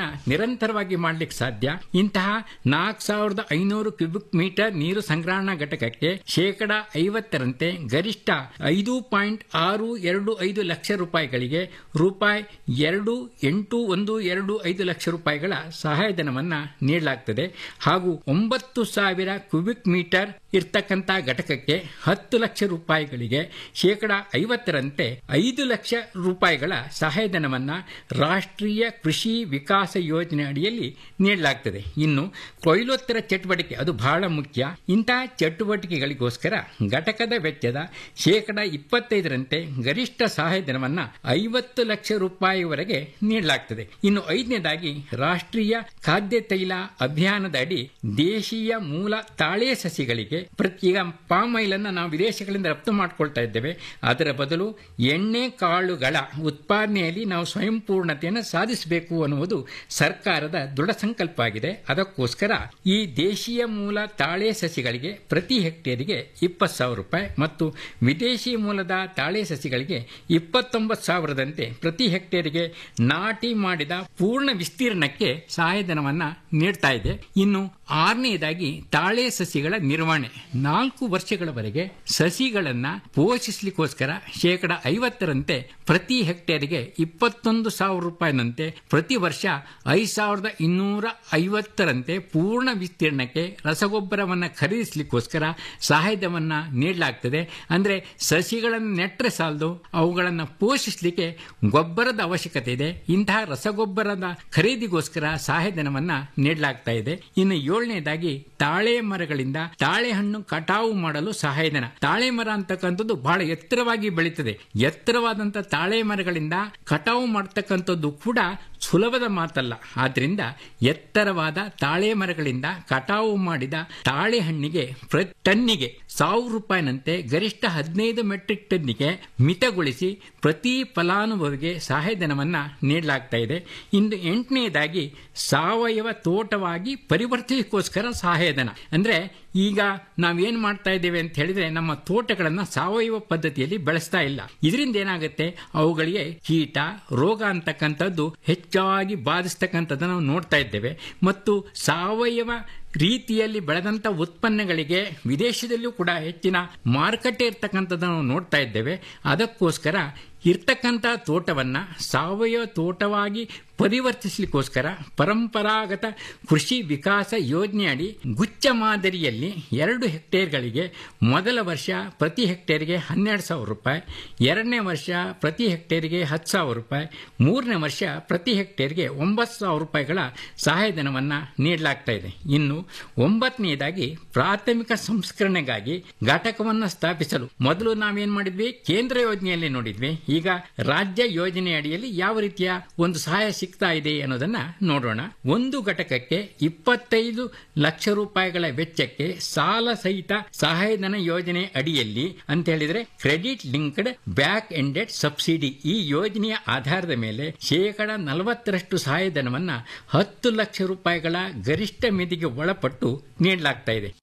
ಇದನ್ನ ನಿರಂತರವಾಗಿ ಮಾಡ್ಲಿಕ್ಕೆ ಸಾಧ್ಯ ಇಂತಹ ನಾಲ್ಕು ಸಾವಿರದ ಐನೂರು ಕ್ಯೂಬಿಕ್ ಮೀಟರ್ ನೀರು ಸಂಗ್ರಹಣಾ ಘಟಕಕ್ಕೆ ಶೇಕಡ ಐವತ್ತರಂತೆ ಗರಿಷ್ಠ ಐದು ಪಾಯಿಂಟ್ ಆರು ಎರಡು ಐದು ಲಕ್ಷ ರೂಪಾಯಿಗಳಿಗೆ ರೂಪಾಯಿ ಎರಡು ಎಂಟು ಒಂದು ಎರಡು ಐದು ಲಕ್ಷ ರೂಪಾಯಿಗಳ ಸಹಾಯಧನವನ್ನ ನೀಡಲಾಗ್ತದೆ ಹಾಗೂ ಒಂಬತ್ತು ಸಾವಿರ ಕ್ಯೂಬಿಕ್ ಮೀಟರ್ ಇರ್ತಕ್ಕಂಥ ಘಟಕಕ್ಕೆ ಹತ್ತು ಲಕ್ಷ ರೂಪಾಯಿಗಳಿಗೆ ಶೇಕಡ ಐವತ್ತರಂತೆ ಐದು ಲಕ್ಷ ರೂಪಾಯಿಗಳ ಸಹಾಯಧನವನ್ನ ರಾಷ್ಟ್ರೀಯ ಕೃಷಿ ವಿಕಾಸ ಯೋಜನೆ ಅಡಿಯಲ್ಲಿ ನೀಡಲಾಗ್ತದೆ ಇನ್ನು ಕೊಯ್ಲೋತ್ತರ ಚಟುವಟಿಕೆ ಅದು ಬಹಳ ಮುಖ್ಯ ಇಂತಹ ಚಟುವಟಿಕೆಗಳಿಗೋಸ್ಕರ ಘಟಕದ ವೆಚ್ಚದ ಶೇಕಡ ಇಪ್ಪತ್ತೈದರಂತೆ ಗರಿಷ್ಠ ಸಹಾಯಧನವನ್ನ ಐವತ್ತು ಲಕ್ಷ ರೂಪಾಯಿವರೆಗೆ ನೀಡಲಾಗ್ತದೆ ಇನ್ನು ಐದನೇದಾಗಿ ರಾಷ್ಟ್ರೀಯ ಖಾದ್ಯ ತೈಲ ಅಭಿಯಾನದ ಅಡಿ ದೇಶೀಯ ಮೂಲ ತಾಳೆ ಸಸಿಗಳಿಗೆ ಪ್ರತಿ ಈಗ ಪಾಮ್ ಆಯಿಲ್ ಅನ್ನ ನಾವು ವಿದೇಶಗಳಿಂದ ರಫ್ತು ಮಾಡ್ಕೊಳ್ತಾ ಇದ್ದೇವೆ ಅದರ ಬದಲು ಎಣ್ಣೆ ಕಾಳುಗಳ ಉತ್ಪಾದನೆಯಲ್ಲಿ ನಾವು ಸ್ವಯಂ ಪೂರ್ಣತೆಯನ್ನು ಸಾಧಿಸಬೇಕು ಅನ್ನುವುದು ಸರ್ಕಾರದ ದೃಢ ಸಂಕಲ್ಪ ಆಗಿದೆ ಅದಕ್ಕೋಸ್ಕರ ಈ ದೇಶೀಯ ಮೂಲ ತಾಳೆ ಸಸಿಗಳಿಗೆ ಪ್ರತಿ ಹೆಕ್ಟೇರಿಗೆ ಇಪ್ಪತ್ತು ಸಾವಿರ ರೂಪಾಯಿ ಮತ್ತು ವಿದೇಶಿ ಮೂಲದ ತಾಳೆ ಸಸಿಗಳಿಗೆ ಇಪ್ಪತ್ತೊಂಬತ್ತು ಸಾವಿರದಂತೆ ಪ್ರತಿ ಹೆಕ್ಟೇರಿಗೆ ನಾಟಿ ಮಾಡಿದ ಪೂರ್ಣ ವಿಸ್ತೀರ್ಣಕ್ಕೆ ಸಹಾಯಧನವನ್ನ ನೀಡ್ತಾ ಇದೆ ಇನ್ನು ಆರನೆಯದಾಗಿ ತಾಳೆ ಸಸಿಗಳ ನಿರ್ವಹಣೆ ನಾಲ್ಕು ವರ್ಷಗಳವರೆಗೆ ಸಸಿಗಳನ್ನ ಪೋಷಿಸಲಿಕ್ಕೋಸ್ಕರ ಶೇಕಡ ಐವತ್ತರಂತೆ ಪ್ರತಿ ಹೆಕ್ಟೇರಿಗೆ ಇಪ್ಪತ್ತೊಂದು ಸಾವಿರ ರೂಪಾಯಿನಂತೆ ಪ್ರತಿ ವರ್ಷ ಐದು ಸಾವಿರದ ಇನ್ನೂರ ಐವತ್ತರಂತೆ ಪೂರ್ಣ ವಿಸ್ತೀರ್ಣಕ್ಕೆ ರಸಗೊಬ್ಬರವನ್ನು ಖರೀದಿಸಲಿಕ್ಕೋಸ್ಕರ ಸಹಾಯಧನವನ್ನ ನೀಡಲಾಗ್ತದೆ ಅಂದ್ರೆ ಸಸಿಗಳನ್ನು ನೆಟ್ಟರೆ ಸಾಲದು ಅವುಗಳನ್ನು ಪೋಷಿಸಲಿಕ್ಕೆ ಗೊಬ್ಬರದ ಅವಶ್ಯಕತೆ ಇದೆ ಇಂತಹ ರಸಗೊಬ್ಬರದ ಖರೀದಿಗೋಸ್ಕರ ಸಹಾಯಧನವನ್ನ ನೀಡಲಾಗ್ತಾ ಇದೆ ಇನ್ನು ಏಳನೇದಾಗಿ ತಾಳೆ ಮರಗಳಿಂದ ತಾಳೆ ಹಣ್ಣು ಕಟಾವು ಮಾಡಲು ಸಹಾಯಧನ ತಾಳೆ ಮರ ಅಂತಕ್ಕಂಥದ್ದು ಬಹಳ ಎತ್ತರವಾಗಿ ಬೆಳೀತದೆ ಎತ್ತರವಾದಂತ ತಾಳೆ ಮರಗಳಿಂದ ಕಟಾವು ಮಾಡತಕ್ಕಂಥದ್ದು ಕೂಡ ಸುಲಭದ ಮಾತಲ್ಲ ಆದ್ರಿಂದ ಎತ್ತರವಾದ ತಾಳೆ ಮರಗಳಿಂದ ಕಟಾವು ಮಾಡಿದ ತಾಳೆ ಹಣ್ಣಿಗೆ ಪ್ರತಿ ಟನ್ನಿಗೆ ಸಾವಿರ ರೂಪಾಯಿನಂತೆ ಗರಿಷ್ಠ ಹದಿನೈದು ಮೆಟ್ರಿಕ್ ಟನ್ನಿಗೆ ಮಿತಗೊಳಿಸಿ ಪ್ರತಿ ಫಲಾನುಭವಿಗೆ ಸಹಾಯಧನವನ್ನ ನೀಡಲಾಗ್ತಾ ಇದೆ ಇನ್ನು ಎಂಟನೇದಾಗಿ ಸಾವಯವ ತೋಟವಾಗಿ ಪರಿವರ್ತಿಸಲಿಕ್ಕೋಸ್ಕರ ಸಹಾಯಧನ ಅಂದ್ರೆ ಈಗ ನಾವೇನ್ ಮಾಡ್ತಾ ಇದ್ದೇವೆ ಅಂತ ಹೇಳಿದ್ರೆ ನಮ್ಮ ತೋಟಗಳನ್ನ ಸಾವಯವ ಪದ್ಧತಿಯಲ್ಲಿ ಬೆಳೆಸ್ತಾ ಇಲ್ಲ ಇದರಿಂದ ಏನಾಗುತ್ತೆ ಅವುಗಳಿಗೆ ಕೀಟ ರೋಗ ಅಂತಕ್ಕಂಥದ್ದು ಹೆಚ್ಚಾಗಿ ಬಾಧಿಸ್ತಕ್ಕಂಥದ್ದನ್ನು ನಾವು ನೋಡ್ತಾ ಇದ್ದೇವೆ ಮತ್ತು ಸಾವಯವ ರೀತಿಯಲ್ಲಿ ಬೆಳೆದಂತ ಉತ್ಪನ್ನಗಳಿಗೆ ವಿದೇಶದಲ್ಲೂ ಕೂಡ ಹೆಚ್ಚಿನ ಮಾರುಕಟ್ಟೆ ಇರ್ತಕ್ಕಂಥದ್ದನ್ನು ನಾವು ನೋಡ್ತಾ ಇದ್ದೇವೆ ಅದಕ್ಕೋಸ್ಕರ ಇರ್ತಕ್ಕಂಥ ತೋಟವನ್ನ ಸಾವಯವ ತೋಟವಾಗಿ ಪರಿವರ್ತಿಸಲಿಕ್ಕೋಸ್ಕರ ಪರಂಪರಾಗತ ಕೃಷಿ ವಿಕಾಸ ಯೋಜನೆಯಡಿ ಗುಚ್ಚ ಮಾದರಿಯಲ್ಲಿ ಎರಡು ಹೆಕ್ಟೇರ್ಗಳಿಗೆ ಮೊದಲ ವರ್ಷ ಪ್ರತಿ ಹೆಕ್ಟೇರ್ಗೆ ಹನ್ನೆರಡು ಸಾವಿರ ರೂಪಾಯಿ ಎರಡನೇ ವರ್ಷ ಪ್ರತಿ ಹೆಕ್ಟೇರ್ಗೆ ಹತ್ತು ಸಾವಿರ ರೂಪಾಯಿ ಮೂರನೇ ವರ್ಷ ಪ್ರತಿ ಹೆಕ್ಟೇರ್ಗೆ ಒಂಬತ್ತು ಸಾವಿರ ರೂಪಾಯಿಗಳ ಸಹಾಯಧನವನ್ನ ನೀಡಲಾಗ್ತಾ ಇದೆ ಇನ್ನು ಒಂಬತ್ತನೆಯದಾಗಿ ಪ್ರಾಥಮಿಕ ಸಂಸ್ಕರಣೆಗಾಗಿ ಘಟಕವನ್ನು ಸ್ಥಾಪಿಸಲು ಮೊದಲು ನಾವೇನ್ ಮಾಡಿದ್ವಿ ಕೇಂದ್ರ ಯೋಜನೆಯಲ್ಲಿ ನೋಡಿದ್ವಿ ಈಗ ರಾಜ್ಯ ಯೋಜನೆ ಅಡಿಯಲ್ಲಿ ಯಾವ ರೀತಿಯ ಒಂದು ಸಹಾಯ ಸಿಗ್ತಾ ಇದೆ ಅನ್ನೋದನ್ನ ನೋಡೋಣ ಒಂದು ಘಟಕಕ್ಕೆ ಇಪ್ಪತ್ತೈದು ಲಕ್ಷ ರೂಪಾಯಿಗಳ ವೆಚ್ಚಕ್ಕೆ ಸಾಲ ಸಹಿತ ಸಹಾಯಧನ ಯೋಜನೆ ಅಡಿಯಲ್ಲಿ ಅಂತ ಹೇಳಿದ್ರೆ credit linked back ended subsidy ಈ ಯೋಜನೆಯ ಆಧಾರದ ಮೇಲೆ ಶೇಕಡ ನಲವತ್ತರಷ್ಟು ಸಹಾಯಧನವನ್ನ ಹತ್ತು ಲಕ್ಷ ರೂಪಾಯಿಗಳ ಗರಿಷ್ಠ ಮಿತಿಗೆ ಒಳಪಟ್ಟು ನೀಡಲಾಗ್ತಾ ಇದೆ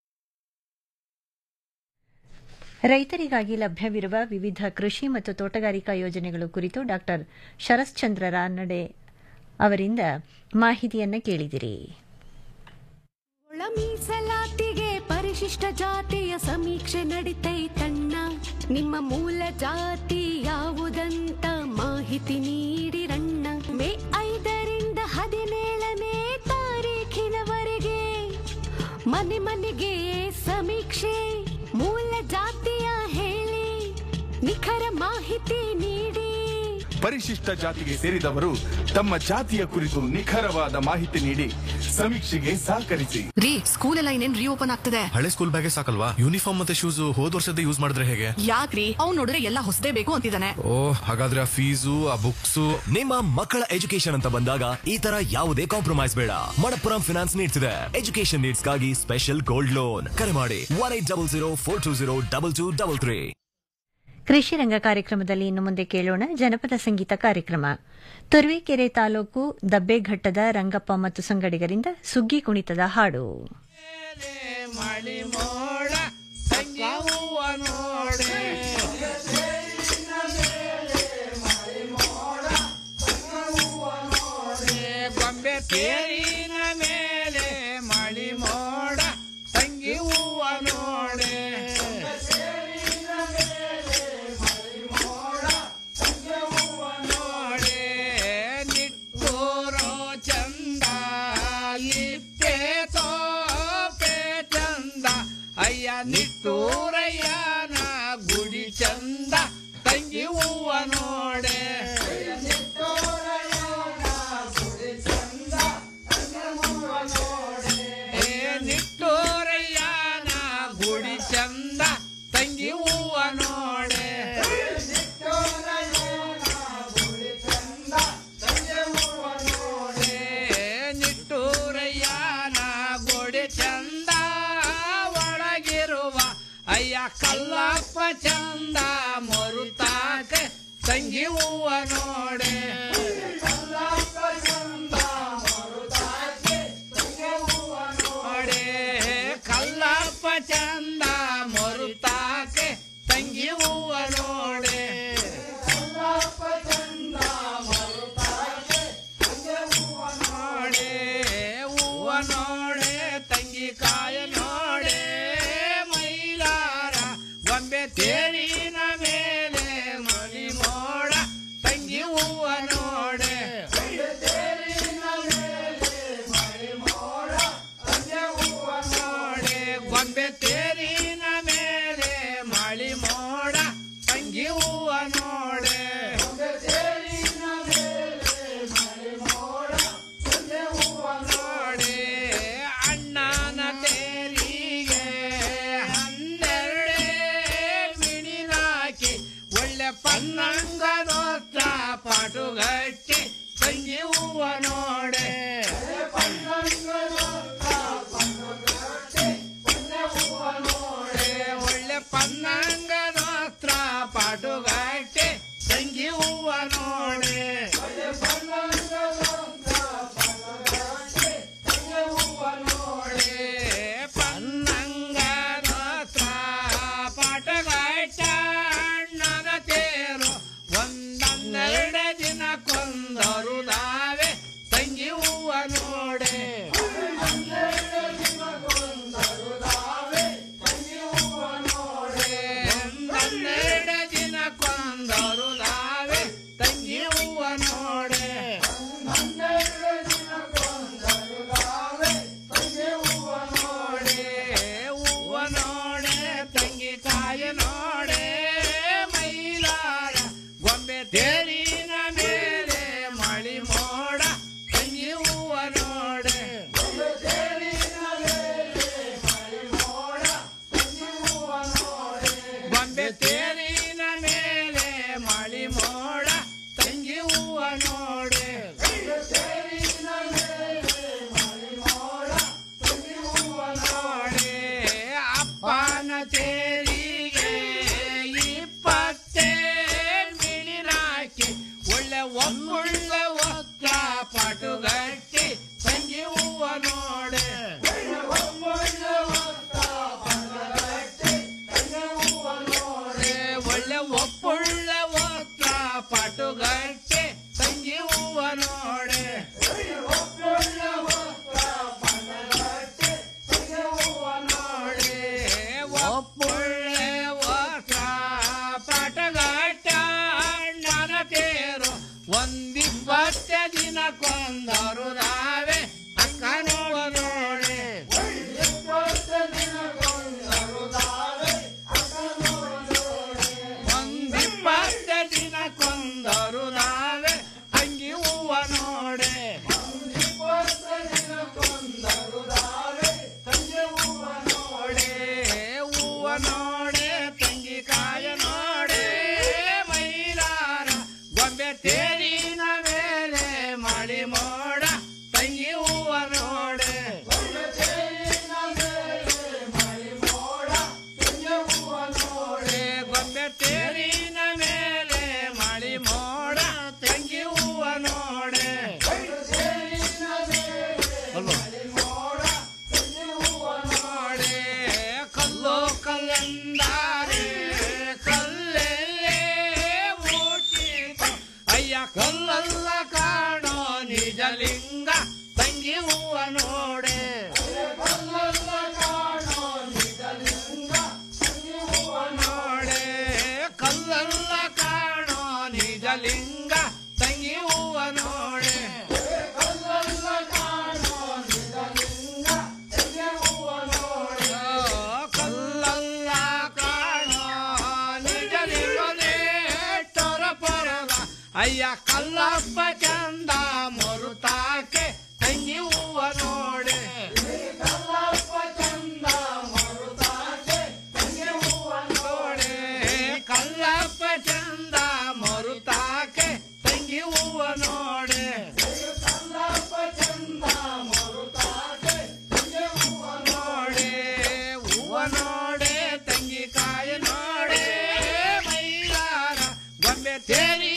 ರೈತರಿಗಾಗಿ ಲಭ್ಯವಿರುವ ವಿವಿಧ ಕೃಷಿ ಮತ್ತು ತೋಟಗಾರಿಕಾ ಯೋಜನೆಗಳು ಕುರಿತು ಡಾಕ್ಟರ್ ಶರಶ್ಚಂದ್ರ ರಾನಡೆ ಅವರಿಂದ ಮಾಹಿತಿಯನ್ನ ಕೇಳಿದಿರಿ ಒಳ ಮೀಸಲಾತಿಗೆ ಪರಿಶಿಷ್ಟ ಜಾತಿಯ ಸಮೀಕ್ಷೆ ನಡಿತೈತಣ್ಣ ನಿಮ್ಮ ಮೂಲ ಜಾತಿ ಯಾವುದಂತ ಮಾಹಿತಿ ನೀಡಿರಣ್ಣ ಮೇ ಐದರಿಂದ ಹದಿನೇಳನೇ ತಾರೀಖಿನವರೆಗೆ ಮನೆ ಮನೆಗೆ ಸಮೀಕ್ಷೆ ಮೂಲ ಜಾತಿಯ ಹೇಳಿ ನಿಖರ ಮಾಹಿತಿ ನೀಡಿ ಪರಿಶಿಷ್ಟ ಜಾತಿಗೆ ಸೇರಿದವರು ತಮ್ಮ ಜಾತಿಯ ಕುರಿತು ನಿಖರವಾದ ಮಾಹಿತಿ ನೀಡಿ ಸಮೀಕ್ಷೆಗೆ ಸಹಕರಿಸಿ ರೀ ಸ್ಕೂಲ್ ಎಲ್ಲ ಇನ್ನೇನ್ ರೀಓಪನ್ ಆಗ್ತದೆ ಹಳೆ ಸ್ಕೂಲ್ ಬ್ಯಾಗೇ ಸಾಕಲ್ವಾ ಯೂನಿಫಾರ್ಮ್ ಮತ್ತೆ ಶೂಸ್ ಹೋದ್ ವರ್ಷದ ಯೂಸ್ ಮಾಡಿದ್ರೆ ಹೇಗೆ ಯಾಕ್ರಿ ಅವ್ನ್ ನೋಡಿದ್ರೆ ಎಲ್ಲ ಹೊಸದೇ ಬೇಕು ಅಂತಿದ್ದಾನೆ ಓ ಹಾಗಾದ್ರೆ ಆ ಫೀಸು ಆ ಬುಕ್ಸ್ ನಿಮ್ಮ ಮಕ್ಕಳ ಎಜುಕೇಶನ್ ಅಂತ ಬಂದಾಗ ಈ ತರ ಯಾವುದೇ ಕಾಂಪ್ರಮೈಸ್ ಬೇಡ ಮಣಪ್ಪುರಂ ಫಿನಾನ್ಸ್ ನೀಡ್ತಿದೆ ಎಜುಕೇಶನ್ ನೀಡ್ಸ್ಗಾಗಿ ಸ್ಪೆಷಲ್ ಗೋಲ್ಡ್ ಲೋನ್ ಕರೆ ಮಾಡಿ one eight double zero four two zero double two double three ಕೃಷಿ ರಂಗ ಕಾರ್ಯಕ್ರಮದಲ್ಲಿ ಇನ್ನು ಮುಂದೆ ಕೇಳೋಣ ಜನಪದ ಸಂಗೀತ ಕಾರ್ಯಕ್ರಮ ತುರುವೇಕೆರೆ ತಾಲೂಕು ದಬ್ಬೆಘಟ್ಟದ ರಂಗಪ್ಪ ಮತ್ತು ಸಂಗಡಿಗರಿಂದ ಸುಗ್ಗಿ ಕುಣಿತದ ಹಾಡು ಗೊಂಬೆ ತೇರಿನ ಮೇಲೆ ಮಳಿ ಮೋಡ ತಂಗಿ ಹೂವ ನೋಡೆ ನೋಡೆ ನಿಟ್ಟೂರೋ ಚಂದ ಇಪ್ಪೆ ತೋಪೆ ಚಂದ ಅಯ್ಯ ನಿಟ್ಟೂರಯ್ಯನ ಗುಡಿ ಚಂದ ತಂಗಿ ಹೂವ ನೋಡೆ ಏ ನಿಟ್ಟೂರಯ್ಯನ ಗುಡಿ ಚಂದ ತಂಗಿ ಹೂವ ನೋಡೆ ಏ ನಿಟ್ಟೂರಯ್ಯನ ಗುಡಿ ಚಂದ ಒಳಗಿರುವ ಅಯ್ಯ ಕಲ್ಲಪ್ಪ ಚಂದ ಮರುತಾಕೆ ತಂಗಿ ಹೂವ ನೋಡೆ ನೋಡೆ ಕಲ್ಲಪ್ಪ ಚಂದ ಮರುತಾಕೆ ತಂಗಿ ಹೂವ ನೋಡೆ ನೋಡೆ ಹೂವ ನೋಡೆ ತಂಗಿ ಕಾಯ ನೋಡೆ ಮೈಲಾರ ಗೊಂಬೆ ತೇರಿನ ಮೇಲೆ ಮಣಿ ಮೋಡ ತಂಗಿ ಹೂವ ನೋಡೆ ನೋಡೆ ಗೊಂಬೆ ತೇರಿನ ಮೇಲೆ ಮಳಿ ಮೋಡ ತಂಗಿ ಹೂವ ನೋಡೆ ನೋಡೆ ಅಣ್ಣನ ತೇರಿಗೆ ಹನ್ನೆರಡೇ ಮಿಣಿನಾಕಿ ಒಳ್ಳೆ ಪನ್ನಂಗ ನೋತ್ರ ಪಾಟುಗಟ್ಟಿ ತಂಗಿ ಹೂವ ನೋಡೆ ಒಳ್ಳೆ ಪನ್ನಂಗ ನೋತ್ರ ಪಾಟುಗಟ್ಟಿ ತಂಗಿ ಹೂವ ನೋಡೆ ಪನ್ನಂಗ ನೋತ್ರ ಪಾಟಗಟ್ಟ ಅಣ್ಣನ ತೇರು ಒಂದನ್ನೆರಡು ದಿನ ಕೊಂದರು ನಾವೇ ತಂಗಿ ಹೂವ ನೋಡೆ ಒಂದನ್ನೆರಡು ದಿನ ಕೊಂದರು ನಾವೇ ತಂಗಿ ಹೂವ ನೋಡೆ ನೋಡೆ ಹೂವ ನೋಡೆ ತಂಗಿ ಕಾಯ ನೋಡೆ ಮೈಲಾರ ಗೊಂಬೆ ತೇರಿನ ಮೇಲೆ ಮಳಿ ಮೋಡ ತಂಗಿ ಹೂವ ನೋಡೆ ಗೊಂಬೆ ತೇರಿನ ಮೇಲೆ ಮಳಿ ಮೋಡ ತಂಗಿ ಹೂವ ನೋಡೆ ನೋಡೆ ಅಪ್ಪನ ತೇರಿಗೆ ಇಪ್ಪತ್ತೇ ಮಿಣಿನಾಕಿ ಒಳ್ಳೆ ಒಮ್ಮುಳ್ಳೆ ಒತ್ತ ಪಟುಗಟ್ಟಿ ತಂಗಿ ಹೂವ ನೋಡೆ ಒಳ್ಳೆ ಒಪ್ಪುಳ್ಳೆ ಒತ್ತ ಪಟುಗಟ್ಟಿ ತಂಗಿ ಹೂವ ನೋಡೆ ನೋಡೆ ಒಪ್ಪುಳ್ಳೆ ಒತ್ತ ಪಟಗಟ್ಟ ಅಣ್ಣನ ತೇರು ಒಂದಿಪ್ಪತ್ತ ದಿನ ಕೊಂದರು ನಾವೇ ಅಕ್ಕ ನೋವ ನೋಡೆ ಒಂದಿಪ್ಪತ್ತ ದಿನ ಕೊಂದರು ನಾವೇ ಅಂಗಿ ಹೂವ ನೋಡೆ ನೋಡೆ ಹೂವ ನೋಡೆ ತಂಗಿ ಕಾಯ ನೋಡೆ ಮೈಲಾರ ಗೊಂಬೆ ತೇರಿನ ಮೇಲೆ ಮಳಿ ಮೋಡ ತಂಗಿ ಹೂವ ನೋಡೆ ನೋಡೆ ಗೊಂಬೆ ತೇರಿನ ಮೇಲೆ ಮಳಿ ಮೋಡ ತಂಗಿ ಹೂವ ನೋಡೆ ನೋಡೆ ಕಲ್ಲು ಕಲ್ಲಂದಾರೆ ಕಲ್ಲಲ್ಲೇ ಮೂಟಿತು ಅಯ್ಯ ಕಲ್ಲಲ್ಲ ಕಾಣೋ ನಿಜಲಿಂಗ ತಂಗಿ ನಿಜಲಿಂಗ ತಂಗಿ ಹೂವ ನೋಡೆ ಕಲ್ಲಲ್ಲ ಕಾಣೋ ನಿಜಲಿಂಗನೇ ಪರದ ಅಯ್ಯ ಕಲ್ಲಪ್ಪ ಚಂದ ಮರುತಾಕೆ ತಂಗಿ ಹೂವ ನೋಡೆ ಕಲ್ಲಪ್ಪ ಚಂದ ಮರುತಾಕೆ ತಂಗಿ ಹೂವ ನೋಡೆ ಕಲ್ಲಪ್ಪ ಚಂದ ಮರುತಾಕೆ ತಂಗಿ ಹೂವ ನೋಡೆ ಕಲ್ಲಪ್ಪ ಚಂದ ಮರುತಾಕೆ ತಂಗಿ ಹೂವ ನೋಡೆ ಹೂವ ನೋಡೆ ತಂಗಿ ಕಾಯ ನೋಡೆ ಮೈಲಾರ ಗೊಂಬೆ ತೇರಿ